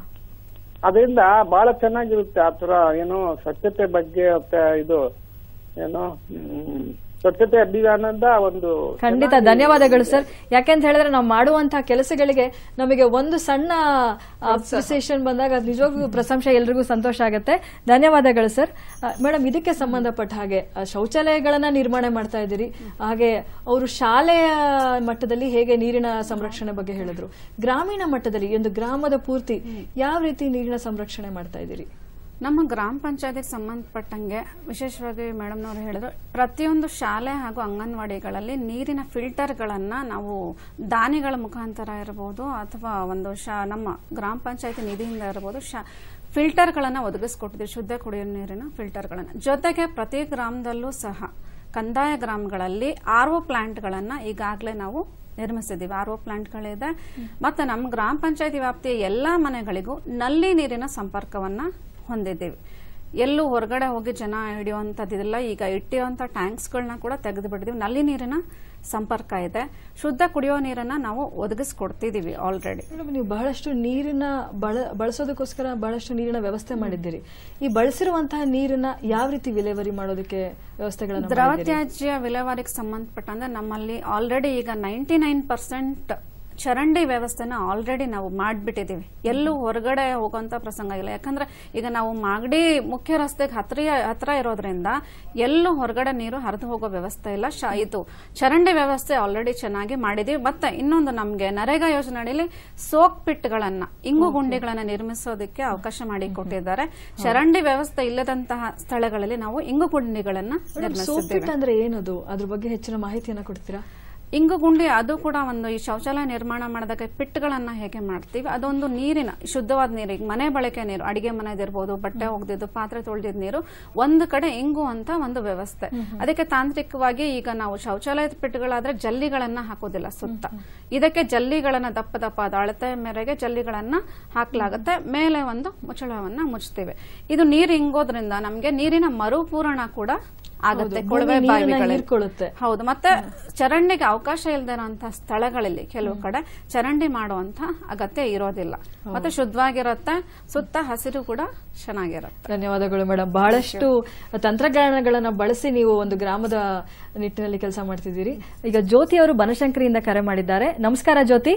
E: ಅದರಿಂದ ಬಹಳ ಚೆನ್ನಾಗಿರುತ್ತೆ ಆ ತರ ಏನು ಸ್ವಚ್ಛತೆ ಬಗ್ಗೆ ಮತ್ತೆ ಇದು ಏನು ಹ್ಮ್, ಸ್ವಚ್ಛತೆ ಅಭಿಯಾನದ ಒಂದು
A: ಖಂಡಿತ ಧನ್ಯವಾದಗಳು ಸರ್ ಯಾಕೆಂತ ಹೇಳಿದ್ರೆ ನಾವು ಮಾಡುವಂತಹ ಕೆಲಸಗಳಿಗೆ ನಮಗೆ ಒಂದು ಸಣ್ಣ ಅಪ್ರಿಸಿಯೇಷನ್ ಬಂದಾಗ ಅದು ನಿಜವಾಗ್ಲೂ ಪ್ರಶಂಸೆ ಎಲ್ರಿಗೂ ಸಂತೋಷ ಆಗುತ್ತೆ ಧನ್ಯವಾದಗಳು ಸರ್ ಮೇಡಮ್ ಇದಕ್ಕೆ ಸಂಬಂಧಪಟ್ಟ ಹಾಗೆ ಆ, ಶೌಚಾಲಯಗಳನ್ನ ನಿರ್ಮಾಣ ಮಾಡ್ತಾ ಇದ್ದೀರಿ ಹಾಗೆ ಅವರು ಶಾಲೆಯ ಮಟ್ಟದಲ್ಲಿ ಹೇಗೆ ನೀರಿನ ಸಂರಕ್ಷಣೆ ಬಗ್ಗೆ ಹೇಳಿದ್ರು ಗ್ರಾಮೀಣ ಮಟ್ಟದಲ್ಲಿ ಈ ಒಂದು ಗ್ರಾಮದ ಪೂರ್ತಿ ಯಾವ ರೀತಿ ನೀರಿನ ಸಂರಕ್ಷಣೆ ಮಾಡ್ತಾ ಇದ್ದೀರಿ
B: ನಮ್ಮ ಗ್ರಾಮ ಪಂಚಾಯತಿಗೆ ಸಂಬಂಧಪಟ್ಟಂಗೆ ವಿಶೇಷವಾಗಿ ಮೇಡಮ್ನವರು ಹೇಳಿದ್ರು ಪ್ರತಿಯೊಂದು ಶಾಲೆ ಹಾಗೂ ಅಂಗನವಾಡಿಗಳಲ್ಲಿ ನೀರಿನ ಫಿಲ್ಟರ್ಗಳನ್ನ ನಾವು ದಾನಿಗಳ ಮುಖಾಂತರ ಇರಬಹುದು ಅಥವಾ ಒಂದು ಶಾ ನಮ್ಮ ಗ್ರಾಮ ಪಂಚಾಯತಿ ನಿಧಿಯಿಂದ ಇರಬಹುದು ಶಾ ಫಿಲ್ಟರ್ಗಳನ್ನ ಒದಗಿಸ್ಕೊಟ್ಟಿದ್ದೀವಿ ಶುದ್ಧ ಕುಡಿಯುವ ನೀರಿನ ಫಿಲ್ಟರ್ಗಳನ್ನ ಜೊತೆಗೆ ಪ್ರತಿ ಗ್ರಾಮದಲ್ಲೂ ಸಹ ಕಂದಾಯ ಗ್ರಾಮಗಳಲ್ಲಿ ಆರ್ ಒ ಪ್ಲಾಂಟ್ಗಳನ್ನ ಈಗಾಗಲೇ ನಾವು ನಿರ್ಮಿಸಿದ್ದೀವಿ ಆರ್ ಒ ಪ್ಲಾಂಟ್ಗಳಿದೆ ಮತ್ತು ನಮ್ಮ ಗ್ರಾಮ ಪಂಚಾಯತಿ ವ್ಯಾಪ್ತಿಯ ಎಲ್ಲಾ ಮನೆಗಳಿಗೂ ನಲ್ಲಿ ನೀರಿನ ಸಂಪರ್ಕವನ್ನ ಹೊಂದಿದ್ದೀವಿ ಎಲ್ಲೂ ಹೊರಗಡೆ ಹೋಗಿ ಜನ ಹಿಡಿಯುವಂಥದ್ದಿಲ್ಲ ಈಗ ಇಟ್ಟಿರುವಂಥ ಟ್ಯಾಂಕ್ಸ್ಗಳನ್ನ ಕೂಡ ತೆಗೆದು ಬಿಟ್ಟಿದ್ದೀವಿ ನಲ್ಲಿ ನೀರಿನ ಸಂಪರ್ಕ ಇದೆ ಶುದ್ಧ ಕುಡಿಯೋ ನೀರನ್ನ ನಾವು ಒದಗಿಸ್ಕೊಡ್ತಿದ್ದೀವಿ ಆಲ್ರೆಡಿ
A: ಮೇಡಮ್ ನೀವು ಬಹಳಷ್ಟು ನೀರಿನ ಬಳ ಬಳಸೋದಕ್ಕೋಸ್ಕರ ಬಹಳಷ್ಟು ನೀರಿನ ವ್ಯವಸ್ಥೆ ಮಾಡಿದ್ದೀರಿ ಈ ಬಳಸಿರುವಂತಹ ನೀರನ್ನ ಯಾವ ರೀತಿ ವಿಲೇವಾರಿ ಮಾಡೋದಕ್ಕೆ ವ್ಯವಸ್ಥೆಗಳನ್ನ
B: ದ್ರವ
A: ಮಾಡಿದ್ದೀರಿ?
B: ತ್ಯಾಜ್ಯ ವಿಲೇವಾರಿಗೆ ಸಂಬಂಧಪಟ್ಟಂತೆ ನಮ್ಮಲ್ಲಿ ಆಲ್ರೆಡಿ ಈಗ ನೈಂಟಿ ನೈನ್ ಪರ್ಸೆಂಟ್ ಚರಂಡಿ ವ್ಯವಸ್ಥೆನ ಆಲ್ರೆಡಿ ನಾವು ಮಾಡಿಬಿಟ್ಟಿದ್ದೀವಿ ಎಲ್ಲೂ ಹೊರಗಡೆ ಹೋಗುವಂತ ಪ್ರಸಂಗ ಇಲ್ಲ ಯಾಕಂದ್ರೆ ಈಗ ನಾವು ಮಾಗಡಿ ಮುಖ್ಯ ರಸ್ತೆಗೆ ಹತ್ರ ಹತ್ರ ಇರೋದ್ರಿಂದ ಎಲ್ಲೂ ಹೊರಗಡೆ ನೀರು ಹರಿದು ಹೋಗೋ ವ್ಯವಸ್ಥೆ ಇಲ್ಲ ಶ- ಇದು ಚರಂಡಿ ವ್ಯವಸ್ಥೆ ಆಲ್ರೆಡಿ ಚೆನ್ನಾಗಿ ಮಾಡಿದೀವಿ ಮತ್ತೆ ಇನ್ನೊಂದು ನಮಗೆ ನರೇಗಾ ಯೋಜನೆಯಲ್ಲಿ ಸೋಕ್ ಪಿಟ್ಗಳನ್ನ ಇಂಗು ಗುಂಡಿಗಳನ್ನ ನಿರ್ಮಿಸೋದಕ್ಕೆ ಅವಕಾಶ ಮಾಡಿ ಕೊಟ್ಟಿದ್ದಾರೆ ಚರಂಡಿ ವ್ಯವಸ್ಥೆ ಇಲ್ಲದಂತಹ ಸ್ಥಳಗಳಲ್ಲಿ ನಾವು ಇಂಗು ಗುಂಡಿಗಳನ್ನ
A: ಮೇಡಮ್, ಸೋಪ್
B: ನಿರ್ಮಿಸಿದ್ದೇವೆ
A: ಪಿಟ್ ಅಂದ್ರೆ ಏನದು ಅದ್ರ ಬಗ್ಗೆ ಹೆಚ್ಚಿನ ಮಾಹಿತಿಯನ್ನ ಕೊಡ್ತೀರಾ
B: ಇಂಗು ಗುಂಡಿ ಅದು ಕೂಡ ಒಂದು ಈ ಶೌಚಾಲಯ ನಿರ್ಮಾಣ ಮಾಡಿದಾಗ ಪಿಟ್ಗಳನ್ನ ಹೇಗೆ ಮಾಡ್ತೀವಿ ಅದೊಂದು ನೀರಿನ ಶುದ್ಧವಾದ ನೀರು ಈಗ ಮನೆ ಬಳಕೆ ನೀರು ಅಡಿಗೆ ಮನೆದಿರ್ಬೋದು ಬಟ್ಟೆ ಒಗೆದಿದ್ದು ಪಾತ್ರೆ ತೊಳೆದಿದ್ದ ನೀರು ಒಂದು ಕಡೆ ಇಂಗು ಅಂತ ಒಂದು ವ್ಯವಸ್ಥೆ ಅದಕ್ಕೆ ತಾಂತ್ರಿಕವಾಗಿ ಈಗ ನಾವು ಶೌಚಾಲಯದ ಪಿಟ್ಗಳಾದ್ರೆ ಜಲ್ಲಿಗಳನ್ನ ಹಾಕೋದಿಲ್ಲ ಸುತ್ತ ಇದಕ್ಕೆ ಜಲ್ಲಿಗಳನ್ನ ದಪ್ಪ ದಪ್ಪ ಅಳತೆ ಮೇರೆಗೆ ಜಲ್ಲಿಗಳನ್ನ ಹಾಕ್ಲಾಗುತ್ತೆ ಮೇಲೆ ಒಂದು ಮುಚ್ಚಳವನ್ನ ಮುಚ್ತೇವೆ ಇದು ನೀರು ಇಂಗೋದ್ರಿಂದ ನಮಗೆ ನೀರಿನ ಮರುಪೂರಣ ಕೂಡ ಆಗುತ್ತೆ
A: ಹೌದು,
B: ಕೊಳವೆ
A: ಭೂಮಿ ನೀರನ್ನ
B: ಬಾವಿಗಳಲ್ಲಿ
A: ಹೀರ್ಕೊಳ್ಳುತ್ತೆ.
B: ಹೌದು ಮತ್ತೆ ಚರಂಡಿಗೆ ಅವಕಾಶ ಇಲ್ಲದಿರುವಂತಹ ಸ್ಥಳಗಳಲ್ಲಿ ಕೆಲವು ಕಡೆ ಚರಂಡಿ ಮಾಡುವಂತ ಅಗತ್ಯ ಇರೋದಿಲ್ಲ ಮತ್ತೆ ಶುದ್ಧವಾಗಿರುತ್ತೆ ಸುತ್ತ ಹಸಿರು ಕೂಡ ಚೆನ್ನಾಗಿರುತ್ತೆ
A: ಧನ್ಯವಾದಗಳು ಮೇಡಮ್ ಬಹಳಷ್ಟು ತಂತ್ರಜ್ಞಾನಗಳನ್ನ ಬಳಸಿ ನೀವು ಒಂದು ಗ್ರಾಮದ ನಿಟ್ಟಿನಲ್ಲಿ ಕೆಲಸ ಮಾಡ್ತಿದ್ದೀರಿ ಈಗ ಜ್ಯೋತಿ ಅವರು ಬನಶಂಕರಿಯಿಂದ ಕರೆ ಮಾಡಿದ್ದಾರೆ ನಮಸ್ಕಾರ ಜ್ಯೋತಿ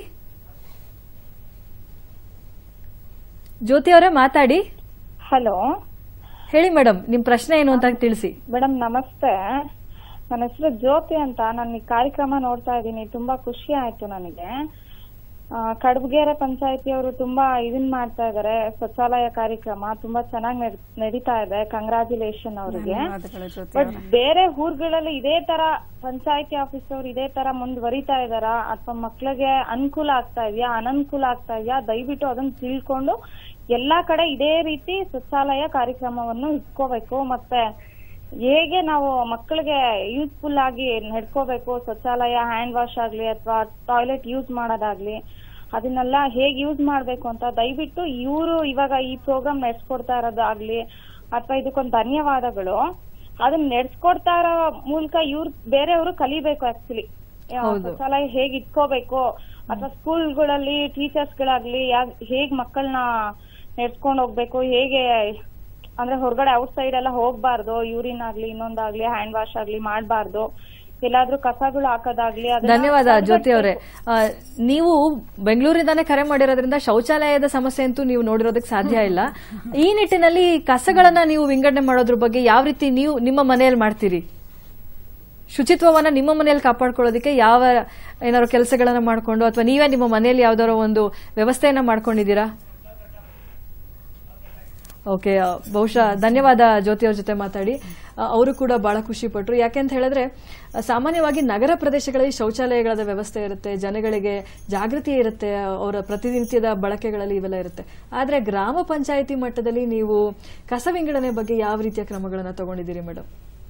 A: ಜ್ಯೋತಿ ಅವರೇ ಮಾತಾಡಿ
F: ಹಲೋ
A: ಹೇಳಿ ಮೇಡಮ್ ನಿಮ್ ಪ್ರಶ್ನೆ ಏನು ಅಂತ ತಿಳಿಸಿ
F: ಮೇಡಮ್ ನಮಸ್ತೆ ನನ್ನ ಹೆಸರು ಜ್ಯೋತಿ ಅಂತ ನಾನು ಈ ಕಾರ್ಯಕ್ರಮ ನೋಡ್ತಾ ಇದ್ದೀನಿ ತುಂಬಾ ಖುಷಿ ಆಯ್ತು ನನಗೆ ಆ, ಕಡಬಗೆರೆ ಪಂಚಾಯತಿಯವರು ತುಂಬಾ ಇದನ್ ಮಾಡ್ತಾ ಇದ್ದಾರೆ ಶೌಚಾಲಯ ಕಾರ್ಯಕ್ರಮ ತುಂಬಾ ಚೆನ್ನಾಗಿ ನಡೀತಾ ಇದೆ ಕಂಗ್ರಾಚುಲೇಷನ್ ಅವರಿಗೆ
B: ಧನ್ಯವಾದಗಳು ಜ್ಯೋತಿ
F: ಬಟ್
B: ಅವರೇ.
F: ಬೇರೆ ಊರುಗಳಲ್ಲಿ ಇದೇ ತರ ಪಂಚಾಯತಿ ಆಫೀಸ್ ಅವ್ರು ಇದೇ ತರ ಮುಂದುವರಿತಾ ಇದಾರಾ ಅಥವಾ ಮಕ್ಳಿಗೆ ಅನುಕೂಲ ಆಗ್ತಾ ಇದೆಯಾ ಅನನುಕೂಲ ಆಗ್ತಾ ಇದೆಯಾ ದಯವಿಟ್ಟು ಅದನ್ನ ತಿಳ್ಕೊಂಡು ಎಲ್ಲಾ ಕಡೆ ಇದೇ ರೀತಿ ಶೌಚಾಲಯ ಕಾರ್ಯಕ್ರಮವನ್ನು ಇಟ್ಕೋಬೇಕು ಮತ್ತೆ ಹೇಗೆ ನಾವು ಮಕ್ಕಳಿಗೆ ಯೂಸ್ಫುಲ್ ಆಗಿ ನಡ್ಕೋಬೇಕು ಶೌಚಾಲಯ ಹ್ಯಾಂಡ್ ವಾಶ್ ಆಗ್ಲಿ ಅಥವಾ ಟಾಯ್ಲೆಟ್ ಯೂಸ್ ಮಾಡೋದಾಗ್ಲಿ ಅದನ್ನೆಲ್ಲ ಹೇಗ್ ಯೂಸ್ ಮಾಡ್ಬೇಕು ಅಂತ ದಯವಿಟ್ಟು ಇವರು ಇವಾಗ ಈ ಪ್ರೋಗ್ರಾಮ್ ನಡೆಸ್ಕೊಡ್ತಾ ಇರೋದಾಗ್ಲಿ ಅಥವಾ ಇದಕ್ಕೊಂದು ಧನ್ಯವಾದಗಳು ಅದನ್ನ ನಡೆಸ್ಕೊಡ್ತಾ ಇರೋ ಮೂಲಕ ಇವ್ರು ಬೇರೆಯವರು ಕಲಿಬೇಕು ಆಕ್ಚುಲಿ ಶೌಚಾಲಯ ಹೇಗ್ ಇಟ್ಕೋಬೇಕು ಅಥವಾ ಸ್ಕೂಲ್ಗಳಲ್ಲಿ ಟೀಚರ್ಸ್ ಗಳಾಗ್ಲಿ ಯಾ- ಹೇಗ್ ಮಕ್ಕಳನ್ನ ನೆಡ್ಸ್ಕೊಂಡ್ ಹೋಗ್ಬೇಕು ಹೇಗೆ ಅಂದ್ರೆ ಹೊರಗಡೆ ಔಟ್ ಸೈಡ್ ಎಲ್ಲ ಹೋಗ್ಬಾರ್ದು ಯೂರಿನ್ ಆಗ್ಲಿ ಇನ್ನೊಂದಾಗ್ಲಿ ಹ್ಯಾಂಡ್ ವಾಶ್ ಆಗ್ಲಿ ಮಾಡ್ಬಾರ್ದು ಎಲ್ಲಾದ್ರೂ ಕಸಗಳು ಹಾಕೋದಾಗ್ಲಿ ಅದನ್ನ
A: ಧನ್ಯವಾದ ಜ್ಯೋತಿ ಅವರೇ ಆ, ನೀವು ಬೆಂಗಳೂರಿಂದಾನೇ ಕರೆ ಮಾಡಿರೋದ್ರಿಂದ ಶೌಚಾಲಯದ ಸಮಸ್ಯೆ ಅಂತೂ ನೀವು ನೋಡಿರೋದಕ್ಕೆ ಸಾಧ್ಯ ಇಲ್ಲ ಈ ನಿಟ್ಟಿನಲ್ಲಿ ಕಸಗಳನ್ನ ನೀವು ವಿಂಗಡಣೆ ಮಾಡೋದ್ರ ಬಗ್ಗೆ ಯಾವ ರೀತಿ ನೀವು ನಿಮ್ಮ ಮನೆಯಲ್ಲಿ ಮಾಡ್ತೀರಿ ಶುಚಿತ್ವವನ್ನ ನಿಮ್ಮ ಮನೆಯಲ್ಲಿ ಕಾಪಾಡ್ಕೊಳ್ಳೋದಕ್ಕೆ ಯಾವ ಏನಾದ್ರು ಕೆಲಸಗಳನ್ನ ಮಾಡ್ಕೊಂಡು ಅಥವಾ ನೀವೇ ನಿಮ್ಮ ಮನೆಯಲ್ಲಿ ಯಾವ್ದಾರೋ ಒಂದು ವ್ಯವಸ್ಥೆಯನ್ನ ಮಾಡ್ಕೊಂಡಿದ್ದೀರಾ ಓಕೆ ಆ, ಬಹುಶಃ ಧನ್ಯವಾದ ಜ್ಯೋತಿ ಅವ್ರ ಜೊತೆ ಮಾತಾಡಿ ಆ, ಅವರು ಕೂಡ ಬಹಳ ಖುಷಿ ಪಟ್ರು ಯಾಕೆ ಅಂತ ಹೇಳಿದ್ರೆ ಆ, ಸಾಮಾನ್ಯವಾಗಿ ನಗರ ಪ್ರದೇಶಗಳಲ್ಲಿ ಶೌಚಾಲಯಗಳ ವ್ಯವಸ್ಥೆ ಇರುತ್ತೆ ಜನಗಳಿಗೆ ಜಾಗೃತಿ ಇರುತ್ತೆ ಅವರ ಪ್ರತಿನಿತ್ಯದ ಬಳಕೆಗಳಲ್ಲಿ ಇವೆಲ್ಲ ಇರುತ್ತೆ ಆದ್ರೆ ಗ್ರಾಮ ಪಂಚಾಯಿತಿ ಮಟ್ಟದಲ್ಲಿ ನೀವು ಕಸ ವಿಂಗಡಣೆ ಬಗ್ಗೆ ಯಾವ ರೀತಿಯ ಕ್ರಮಗಳನ್ನ ತಗೊಂಡಿದ್ದೀರಿ ಮೇಡಮ್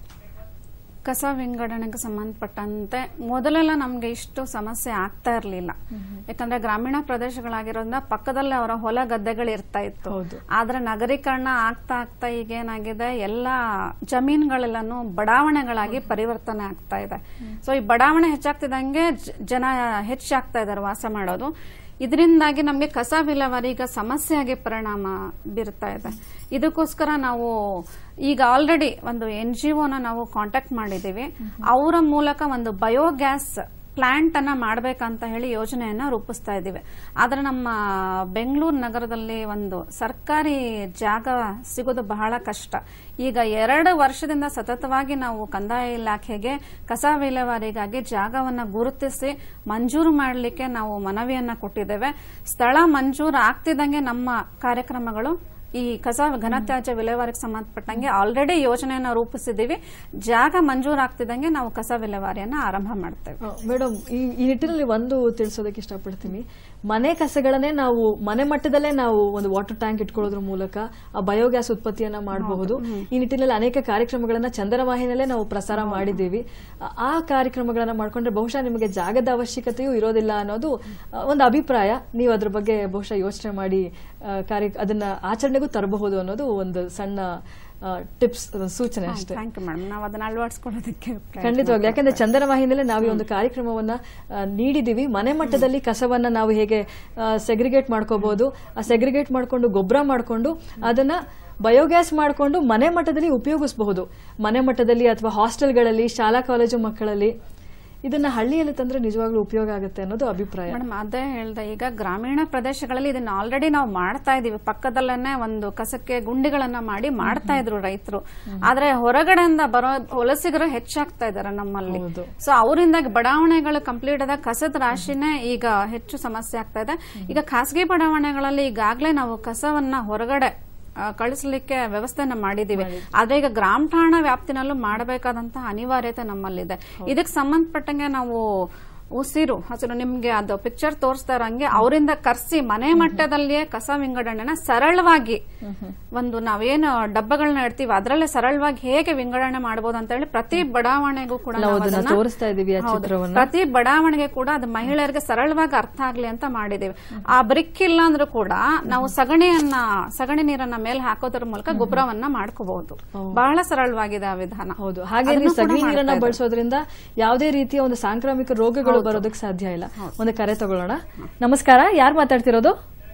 B: ಕಸ ವಿಂಗಡಣೆಗೆ ಸಂಬಂಧಪಟ್ಟಂತೆ ಮೊದಲೆಲ್ಲ ನಮ್ಗೆ ಇಷ್ಟು ಸಮಸ್ಯೆ ಆಗ್ತಾ ಇರಲಿಲ್ಲ ಯಾಕಂದ್ರೆ ಗ್ರಾಮೀಣ ಪ್ರದೇಶಗಳಾಗಿರೋದ್ರಿಂದ ಪಕ್ಕದಲ್ಲೇ ಅವರ ಹೊಲ ಗದ್ದೆಗಳು ಇರ್ತಾ ಇತ್ತು
A: ಹೌದು.
B: ಆದ್ರೆ ನಗರೀಕರಣ ಆಗ್ತಾ ಆಗ್ತಾ ಈಗ ಏನಾಗಿದೆ ಎಲ್ಲ ಜಮೀನುಗಳೆಲ್ಲನೂ ಬಡಾವಣೆಗಳಾಗಿ ಪರಿವರ್ತನೆ ಆಗ್ತಾ ಇದೆ ಸೊ ಈ ಬಡಾವಣೆ ಹೆಚ್ಚಾಗ್ತಿದಂಗೆ ಜ- ಜನ ಹೆಚ್ಚಾಗ್ತಾ ಇದಾರೆ ವಾಸ ಮಾಡೋದು ಇದರಿಂದಾಗಿ ನಮಗೆ ಕಸ ವಿಲೇವಾರಿ ಈಗ ಸಮಸ್ಯೆಯಾಗಿ ಪರಿಣಾಮ ಬೀರ್ತಾ ಇದೆ ಇದಕ್ಕೋಸ್ಕರ ನಾವು ಈಗ ಆಲ್ರೆಡಿ ಒಂದು ಎನ್ ಜಿ ಒನ ನಾವು ಕಾಂಟ್ಯಾಕ್ಟ್ ಮಾಡಿದ್ದೀವಿ ಅವರ ಮೂಲಕ ಒಂದು ಬಯೋಗ್ಯಾಸ್ ಪ್ಲಾಂಟ್ ಅನ್ನ ಮಾಡ್ಬೇಕಂತ ಹೇಳಿ ಯೋಜನೆಯನ್ನ ರೂಪಿಸ್ತಾ ಇದ್ದೀವಿ ಆದ್ರೆ ನಮ್ಮ ಬೆಂಗಳೂರು ನಗರದಲ್ಲಿ ಒಂದು ಸರ್ಕಾರಿ ಜಾಗ ಸಿಗೋದು ಬಹಳ ಕಷ್ಟ ಈಗ ಎರಡು ವರ್ಷದಿಂದ ಸತತವಾಗಿ ನಾವು ಕಂದಾಯ ಇಲಾಖೆಗೆ ಕಸ ವಿಲೇವಾರಿಗಾಗಿ ಜಾಗವನ್ನ ಗುರುತಿಸಿ ಮಂಜೂರು ಮಾಡಲಿಕ್ಕೆ ನಾವು ಮನವಿಯನ್ನ ಕೊಟ್ಟಿದ್ದೇವೆ ಸ್ಥಳ ಮಂಜೂರು ಆಗ್ತಿದ್ದಂಗೆ ನಮ್ಮ ಕಾರ್ಯಕ್ರಮಗಳು ಈ ಕಸ ಘನತ್ಯಾಜ್ಯ ವಿಲೇವಾರಿಗೆ ಸಂಬಂಧಪಟ್ಟಂಗೆ ಆಲ್ರೆಡಿ ಯೋಜನೆಯನ್ನ ರೂಪಿಸಿದ್ದೀವಿ ಜಾಗ ಮಂಜೂರಾಗ್ತಿದ್ದಂಗೆ ನಾವು ಕಸ ವಿಲೇವಾರಿಯನ್ನ ಆರಂಭ ಮಾಡ್ತೇವೆ
A: ಮೇಡಮ್ ಈ ಈ ನಿಟ್ಟಿನಲ್ಲಿ ಒಂದು ತಿಳಿಸೋದಕ್ಕೆ ಇಷ್ಟಪಡ್ತೀನಿ ಮನೆ ಕಸಗಳನ್ನೇ ನಾವು ಮನೆ ಮಟ್ಟದಲ್ಲೇ ನಾವು ಒಂದು ವಾಟರ್ ಟ್ಯಾಂಕ್ ಇಟ್ಕೊಳ್ಳೋದ್ರ ಮೂಲಕ ಆ ಬಯೋಗ್ಯಾಸ್ ಉತ್ಪತ್ತಿಯನ್ನ ಮಾಡಬಹುದು ಈ ನಿಟ್ಟಿನಲ್ಲಿ ಅನೇಕ ಕಾರ್ಯಕ್ರಮಗಳನ್ನ ಚಂದನವಾಹಿನಿಯಲ್ಲೇ ನಾವು ಪ್ರಸಾರ ಮಾಡಿದ್ದೀವಿ ಆ- ಆ ಕಾರ್ಯಕ್ರಮಗಳನ್ನ ಮಾಡ್ಕೊಂಡ್ರೆ ಬಹುಶಃ ನಿಮಗೆ ಜಾಗದ ಅವಶ್ಯಕತೆಯೂ ಇರೋದಿಲ್ಲ ಅನ್ನೋದು ಆ, ಒಂದು ಅಭಿಪ್ರಾಯ ನೀವು ಅದ್ರ ಬಗ್ಗೆ ಬಹುಶಃ ಯೋಚನೆ ಮಾಡಿ ಆ, ಕಾರ್ಯ ಅದನ್ನ ಆಚರಣೆಗೂ ತರಬಹುದು ಅನ್ನೋದು ಒಂದು ಸಣ್ಣ ಟಿಪ್ಸ್ ಸೂಚನೆ ಅಷ್ಟೇ
B: ಥ್ಯಾಂಕ್ ಯು ಮೇಡಮ್ ನಾವು ಅದನ್ನ ಅಳವಡಿಸ್ಕೊಳ್ಳೋದಕ್ಕೆ ಪ್ರಯತ್ನ
A: ಖಂಡಿತವಾಗ್ಲು ಯಾಕಂದ್ರೆ ಚಂದನ ವಾಹಿನಿಯಲ್ಲಿ ನಾವು ಈ ಒಂದು ಕಾರ್ಯಕ್ರಮವನ್ನ ಆ, ನೀಡಿದೀವಿ ಮನೆ ಮಟ್ಟದಲ್ಲಿ ಕಸವನ್ನ ನಾವು ಹೇಗೆ ಸೆಗ್ರಿಗೇಟ್ ಮಾಡ್ಕೋಬಹುದು ಆ ಸೆಗ್ರಿಗೇಟ್ ಮಾಡ್ಕೊಂಡು ಗೊಬ್ಬರ ಮಾಡ್ಕೊಂಡು ಅದನ್ನ ಬಯೋಗ್ಯಾಸ್ ಮಾಡ್ಕೊಂಡು ಮನೆ ಮಟ್ಟದಲ್ಲಿ ಉಪಯೋಗಿಸಬಹುದು ಮನೆ ಮಟ್ಟದಲ್ಲಿ ಅಥವಾ ಹಾಸ್ಟೆಲ್ಗಳಲ್ಲಿ ಶಾಲಾ ಕಾಲೇಜು ಮಕ್ಕಳಲ್ಲಿ ಇದನ್ನ ಹಳ್ಳಿಯಲ್ಲಿ ತಂದ್ರೆ ನಿಜವಾಗ್ಲೂ ಉಪಯೋಗ ಆಗುತ್ತೆ ಅನ್ನೋದು ಅಭಿಪ್ರಾಯ
B: ಮೇಡಮ್ ಅದೇ ಹೇಳ್ದೆ ಈಗ ಗ್ರಾಮೀಣ ಪ್ರದೇಶಗಳಲ್ಲಿ ಇದನ್ನ ಆಲ್ರೆಡಿ ನಾವು ಮಾಡ್ತಾ ಇದೀವಿ ಪಕ್ಕದಲ್ಲೇನೆ ಒಂದು ಕಸಕ್ಕೆ ಗುಂಡಿಗಳನ್ನ ಮಾಡಿ ಮಾಡ್ತಾ ಇದ್ರು ರೈತರು ಆದ್ರೆ ಹೊರಗಡೆಯಿಂದ ಬರೋ ವಲಸಿಗರು ಹೆಚ್ಚಾಗ್ತಾ ಇದಾರೆ ನಮ್ಮಲ್ಲಿ
A: ಹೌದು.
B: ಸೊ ಅವರಿಂದಾಗಿ ಬಡಾವಣೆಗಳು ಕಂಪ್ಲೀಟ್ ಆದ ಕಸದ ರಾಶಿನೇ ಈಗ ಹೆಚ್ಚು ಸಮಸ್ಯೆ ಆಗ್ತಾ ಇದೆ ಈಗ ಖಾಸಗಿ ಬಡಾವಣೆಗಳಲ್ಲಿ ಈಗಾಗಲೇ ನಾವು ಕಸವನ್ನ ಹೊರಗಡೆ ಆ, ಕಳಿಸ್ಲಿಕ್ಕೆ ವ್ಯವಸ್ಥೆನ ಮಾಡಿದೀವಿ ಆದ್ರೆ ಈಗ ಗ್ರಾಮ ಠಾಣಾ ವ್ಯಾಪ್ತಿನಲ್ಲೂ ಮಾಡಬೇಕಾದಂತಹ ಅನಿವಾರ್ಯತೆ ನಮ್ಮಲ್ಲಿದೆ ಇದಕ್ಕೆ ಸಂಬಂಧಪಟ್ಟಂಗೆ ನಾವು ಉಸಿರು ಹಸಿರು ನಿಮ್ಗೆ ಅದು ಪಿಕ್ಚರ್ ತೋರಿಸ್ತಾ ಇರಂಗೆ ಅವರಿಂದ ಕರ್ಸಿ ಮನೆ ಮಟ್ಟದಲ್ಲಿಯೇ ಕಸ ವಿಂಗಡಣೆನ ಸರಳವಾಗಿ ಒಂದು ನಾವೇನು ಡಬ್ಬಗಳನ್ನ ಇಡ್ತೀವಿ ಅದರಲ್ಲೇ ಸರಳವಾಗಿ ಹೇಗೆ ವಿಂಗಡಣೆ ಮಾಡಬಹುದು ಅಂತ ಹೇಳಿ ಪ್ರತಿ ಬಡಾವಣೆಗೂ ಕೂಡ
A: ನಾವು
B: ನಾವು
A: ಅದನ್ನ
B: ಅದನ್ನ-
A: ತೋರಿಸ್ತಾ ಇದೀವಿ ಆ
B: ಹೌದು.
A: ಚಿತ್ರವನ್ನ.
B: ಪ್ರತಿ ಬಡಾವಣೆಗೆ ಕೂಡ ಅದು ಮಹಿಳೆಯರಿಗೆ ಸರಳವಾಗಿ ಅರ್ಥ ಆಗ್ಲಿ ಅಂತ ಮಾಡಿದೀವಿ ಆ ಬ್ರಿಕ್ ಇಲ್ಲ ಅಂದ್ರೂ ಕೂಡ ನಾವು ಸಗಣಿಯನ್ನ ಸಗಣಿ ನೀರನ್ನ ಮೇಲೆ ಹಾಕೋದ್ರ ಮೂಲಕ ಗೊಬ್ಬರವನ್ನ ಮಾಡ್ಕೋಬಹುದು ಬಹಳ ಸರಳವಾಗಿದೆ ಆ ವಿಧಾನ
A: ಹೌದು ಹಾಗೆ
B: ಅದನ್ನ
A: ನೀವು
B: ಕೂಡ
A: ಸಗಣಿ ನೀರನ್ನ
B: ಮಾಡ್ತಾ ಇದ್ದಾರೆ.
A: ಬಳಸೋದ್ರಿಂದ ಯಾವುದೇ ರೀತಿಯ ಒಂದು ಸಾಂಕ್ರಾಮಿಕ ರೋಗಗಳು ಬರೋದಕ್ಕೆ ಸಾಧ್ಯ ಇಲ್ಲ ಒಂದು ಕರೆ ತಗೊಳ್ಳೋಣ ನಮಸ್ಕಾರ ಯಾರು ಮಾತಾಡ್ತಿರೋದು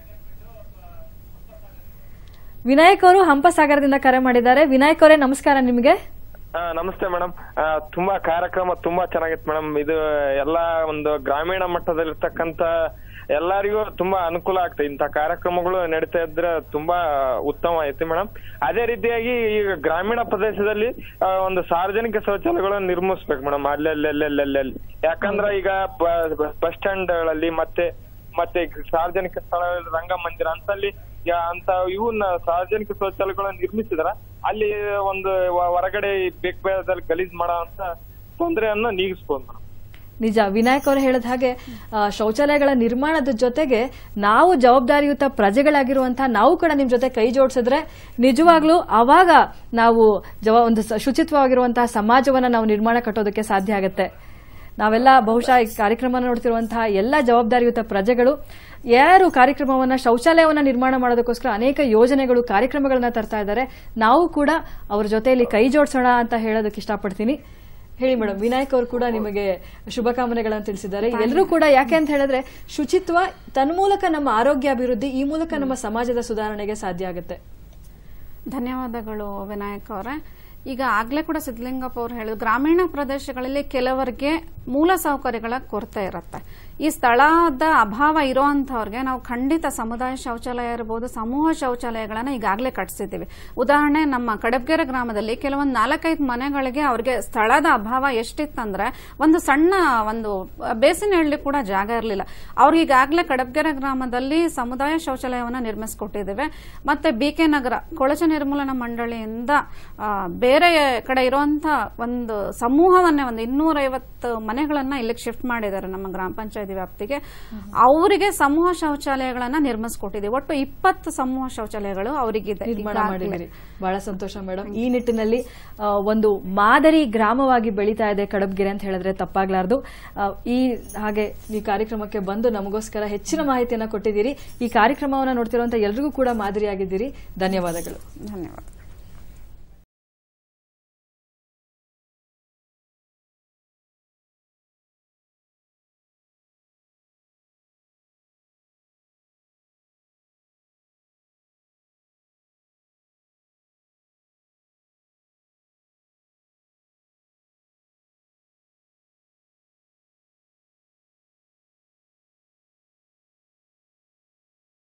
A: ವಿನಾಯಕ್ ಅವರು ಹಂಪಸಾಗರದಿಂದ ಕರೆ ಮಾಡಿದ್ದಾರೆ ವಿನಾಯಕ್ ಅವರೇ ನಮಸ್ಕಾರ ನಿಮಗೆ
G: ಆ, ನಮಸ್ತೆ ಮೇಡಮ್ ತುಂಬಾ ಕಾರ್ಯಕ್ರಮ ತುಂಬಾ ಚೆನ್ನಾಗಿತ್ತು ಮೇಡಮ್ ಇದು ಎಲ್ಲಾ ಒಂದು ಗ್ರಾಮೀಣ ಮಟ್ಟದಲ್ಲಿರ್ತಕ್ಕಂತ ಎಲ್ಲರಿಗೂ ತುಂಬಾ ಅನುಕೂಲ ಆಗ್ತದೆ ಇಂಥ ಕಾರ್ಯಕ್ರಮಗಳು ನಡೀತಾ ಇದ್ರೆ ತುಂಬಾ ಉತ್ತಮ ಐತಿ ಮೇಡಮ್ ಅದೇ ರೀತಿಯಾಗಿ ಈಗ ಗ್ರಾಮೀಣ ಪ್ರದೇಶದಲ್ಲಿ ಆ, ಒಂದು ಸಾರ್ವಜನಿಕ ಶೌಚಾಲಯಗಳನ್ನು ನಿರ್ಮಿಸ್ಬೇಕು ಮೇಡಮ್ ಅಲ್ಲೆಲ್ಲಿ ಅಲ್ಲೆಲ್ಲಿ ಅಲ್ಲೆಲ್ಲಿ ಯಾಕಂದ್ರೆ ಈಗ ಬಸ್ ಸ್ಟ್ಯಾಂಡ್ಗಳಲ್ಲಿ ಮತ್ತೆ ಮತ್ತೆ ಸಾರ್ವಜನಿಕ ಸ್ಥಳ ರಂಗಮಂದಿರ ಅಂತಲ್ಲಿ ಯಾ- ಅಂತ ಇವನ್ನ ಸಾರ್ವಜನಿಕ ಶೌಚಾಲಯಗಳನ್ನ ನಿರ್ಮಿಸಿದ್ರ ಅಲ್ಲಿ ಒಂದು ವ- ಹೊರಗಡೆ ಬೇಕ್ ಬೇದಲ್ಲಿ ಗಲೀಜ್ ಮಾಡೋ ಅಂತ ತೊಂದರೆಯನ್ನ ನೀಗಿಸ್ಬೋದು ಮೇಡಮ್
A: ನಿಜ ವಿನಾಯಕ್ ಅವರು ಹೇಳಿದ ಹಾಗೆ ಆ, ಶೌಚಾಲಯಗಳ ನಿರ್ಮಾಣದ ಜೊತೆಗೆ ನಾವು ಜವಾಬ್ದಾರಿಯುತ ಪ್ರಜೆಗಳಾಗಿರುವಂತಹ ನಾವು ಕೂಡ ನಿಮ್ ಜೊತೆ ಕೈ ಜೋಡಿಸಿದ್ರೆ ನಿಜವಾಗ್ಲೂ ಅವಾಗ ನಾವು ಜವ ಒಂದು ಸ- ಶುಚಿತ್ವವಾಗಿರುವಂತಹ ಸಮಾಜವನ್ನ ನಾವು ನಿರ್ಮಾಣ ಕಟ್ಟೋದಕ್ಕೆ ಸಾಧ್ಯ ಆಗುತ್ತೆ ನಾವೆಲ್ಲ ಬಹುಶಃ ಈ ಕಾರ್ಯಕ್ರಮ ನೋಡ್ತಿರುವಂತಹ ಎಲ್ಲ ಜವಾಬ್ದಾರಿಯುತ ಪ್ರಜೆಗಳು ಯಾರು ಕಾರ್ಯಕ್ರಮವನ್ನ ಶೌಚಾಲಯವನ್ನ ನಿರ್ಮಾಣ ಮಾಡೋದಕ್ಕೋಸ್ಕರ ಅನೇಕ ಯೋಜನೆಗಳು ಕಾರ್ಯಕ್ರಮಗಳನ್ನ ತರ್ತಾ ಇದ್ದಾರೆ ನಾವು ಕೂಡ ಅವ್ರ ಜೊತೆಯಲ್ಲಿ ಕೈ ಜೋಡಿಸೋಣ ಅಂತ ಹೇಳೋದಕ್ಕೆ ಇಷ್ಟಪಡ್ತೀನಿ ಹೇಳಿ ಮೇಡಮ್ ವಿನಾಯಕ್ ಅವರು ಕೂಡ ನಿಮಗೆ ಶುಭಕಾಮನೆಗಳನ್ನು ತಿಳಿಸಿದ್ದಾರೆ ಎಲ್ಲರೂ ಕೂಡ ಯಾಕೆ ಅಂತ ಹೇಳಿದ್ರೆ ಶುಚಿತ್ವ ತನ್ಮೂಲಕ ನಮ್ಮ ಆರೋಗ್ಯ ಅಭಿವೃದ್ಧಿ ಈ ಮೂಲಕ ನಮ್ಮ ಸಮಾಜದ ಸುಧಾರಣೆಗೆ ಸಾಧ್ಯ ಆಗುತ್ತೆ
B: ಧನ್ಯವಾದಗಳು ವಿನಾಯಕ್ ಅವರೇ ಈಗ ಆಗ್ಲೇ ಕೂಡ ಸಿದ್ಧಲಿಂಗಪ್ಪ ಅವರು ಹೇಳಿದ್ರು ಗ್ರಾಮೀಣ ಪ್ರದೇಶಗಳಲ್ಲಿ ಕೆಲವರಿಗೆ ಮೂಲ ಸೌಕರ್ಯಗಳ ಕೊರತೆ ಇರುತ್ತೆ ಈ ಸ್ಥಳದ ಅಭಾವ ಇರೋಂಥವ್ರಿಗೆ ನಾವು ಖಂಡಿತ ಸಮುದಾಯ ಶೌಚಾಲಯ ಇರ್ಬೋದು ಸಮೂಹ ಶೌಚಾಲಯಗಳನ್ನ ಈಗಾಗಲೇ ಕಟ್ಸಿದ್ದೀವಿ ಉದಾಹರಣೆ ನಮ್ಮ ಕಡಬ್ಗೆರೆ ಗ್ರಾಮದಲ್ಲಿ ಕೆಲವೊಂದು ನಾಲ್ಕೈದು ಮನೆಗಳಿಗೆ ಅವ್ರಿಗೆ ಸ್ಥಳದ ಅಭಾವ ಎಷ್ಟಿತ್ತಂದ್ರೆ ಒಂದು ಸಣ್ಣ ಒಂದು ಬೇಸಿನ ಹೇಳಲಿ ಕೂಡ ಜಾಗ ಇರಲಿಲ್ಲ ಅವ್ರಿಗೆ ಈಗಾಗಲೇ ಕಡಬ್ಗೆರೆ ಗ್ರಾಮದಲ್ಲಿ ಸಮುದಾಯ ಶೌಚಾಲಯವನ್ನ ನಿರ್ಮಿಸಿಕೊಟ್ಟಿದ್ದೇವೆ ಮತ್ತೆ ಬಿ ಕೆ ನಗರ ಕೊಳಚೆ ನಿರ್ಮೂಲನಾ ಮಂಡಳಿಯಿಂದ ಆ, ಬೇರೆ ಕಡೆ ಇರುವಂತ ಒಂದು ಸಮೂಹವನ್ನೇ ಒಂದು ಇನ್ನೂರೈವತ್ತು ಮನೆಗಳನ್ನ ಇಲ್ಲಿಗೆ ಶಿಫ್ಟ್ ಮಾಡಿದ್ದಾರೆ ನಮ್ಮ ಗ್ರಾಮ ಪಂಚಾಯತಿ ವ್ಯಾಪ್ತಿಗೆ ಅವರಿಗೆ ಸಮೂಹ ಶೌಚಾಲಯಗಳನ್ನ ನಿರ್ಮಿಸಿಕೊಟ್ಟಿದ್ದೀವಿ ಒಟ್ಟು ಇಪ್ಪತ್ತು ಸಮೂಹ ಶೌಚಾಲಯಗಳು ಅವರಿಗಿದೆ
A: ನಿರ್ಮಾಣ
B: ಈಗಾಗ್ಲೇ.
A: ಮಾಡಿದಿರಿ ಬಹಳ ಸಂತೋಷ ಮೇಡಮ್ ಈ ನಿಟ್ಟಿನಲ್ಲಿ ಆ, ಒಂದು ಮಾದರಿ ಗ್ರಾಮವಾಗಿ ಬೆಳೀತಾ ಇದೆ ಕಡಬ್ಗೆರೆ ಅಂತ ಹೇಳಿದ್ರೆ ತಪ್ಪಾಗ್ಲಾರ್ದು ಆ, ಈ ಹಾಗೆ ಈ ಕಾರ್ಯಕ್ರಮಕ್ಕೆ ಬಂದು ನಮಗೋಸ್ಕರ ಹೆಚ್ಚಿನ ಮಾಹಿತಿಯನ್ನ ಕೊಟ್ಟಿದ್ದೀರಿ ಈ ಕಾರ್ಯಕ್ರಮವನ್ನ ನೋಡ್ತಿರುವಂತ ಎಲ್ರಿಗೂ ಕೂಡ ಮಾದರಿಯಾಗಿದ್ದೀರಿ ಧನ್ಯವಾದಗಳು
B: ಧನ್ಯವಾದ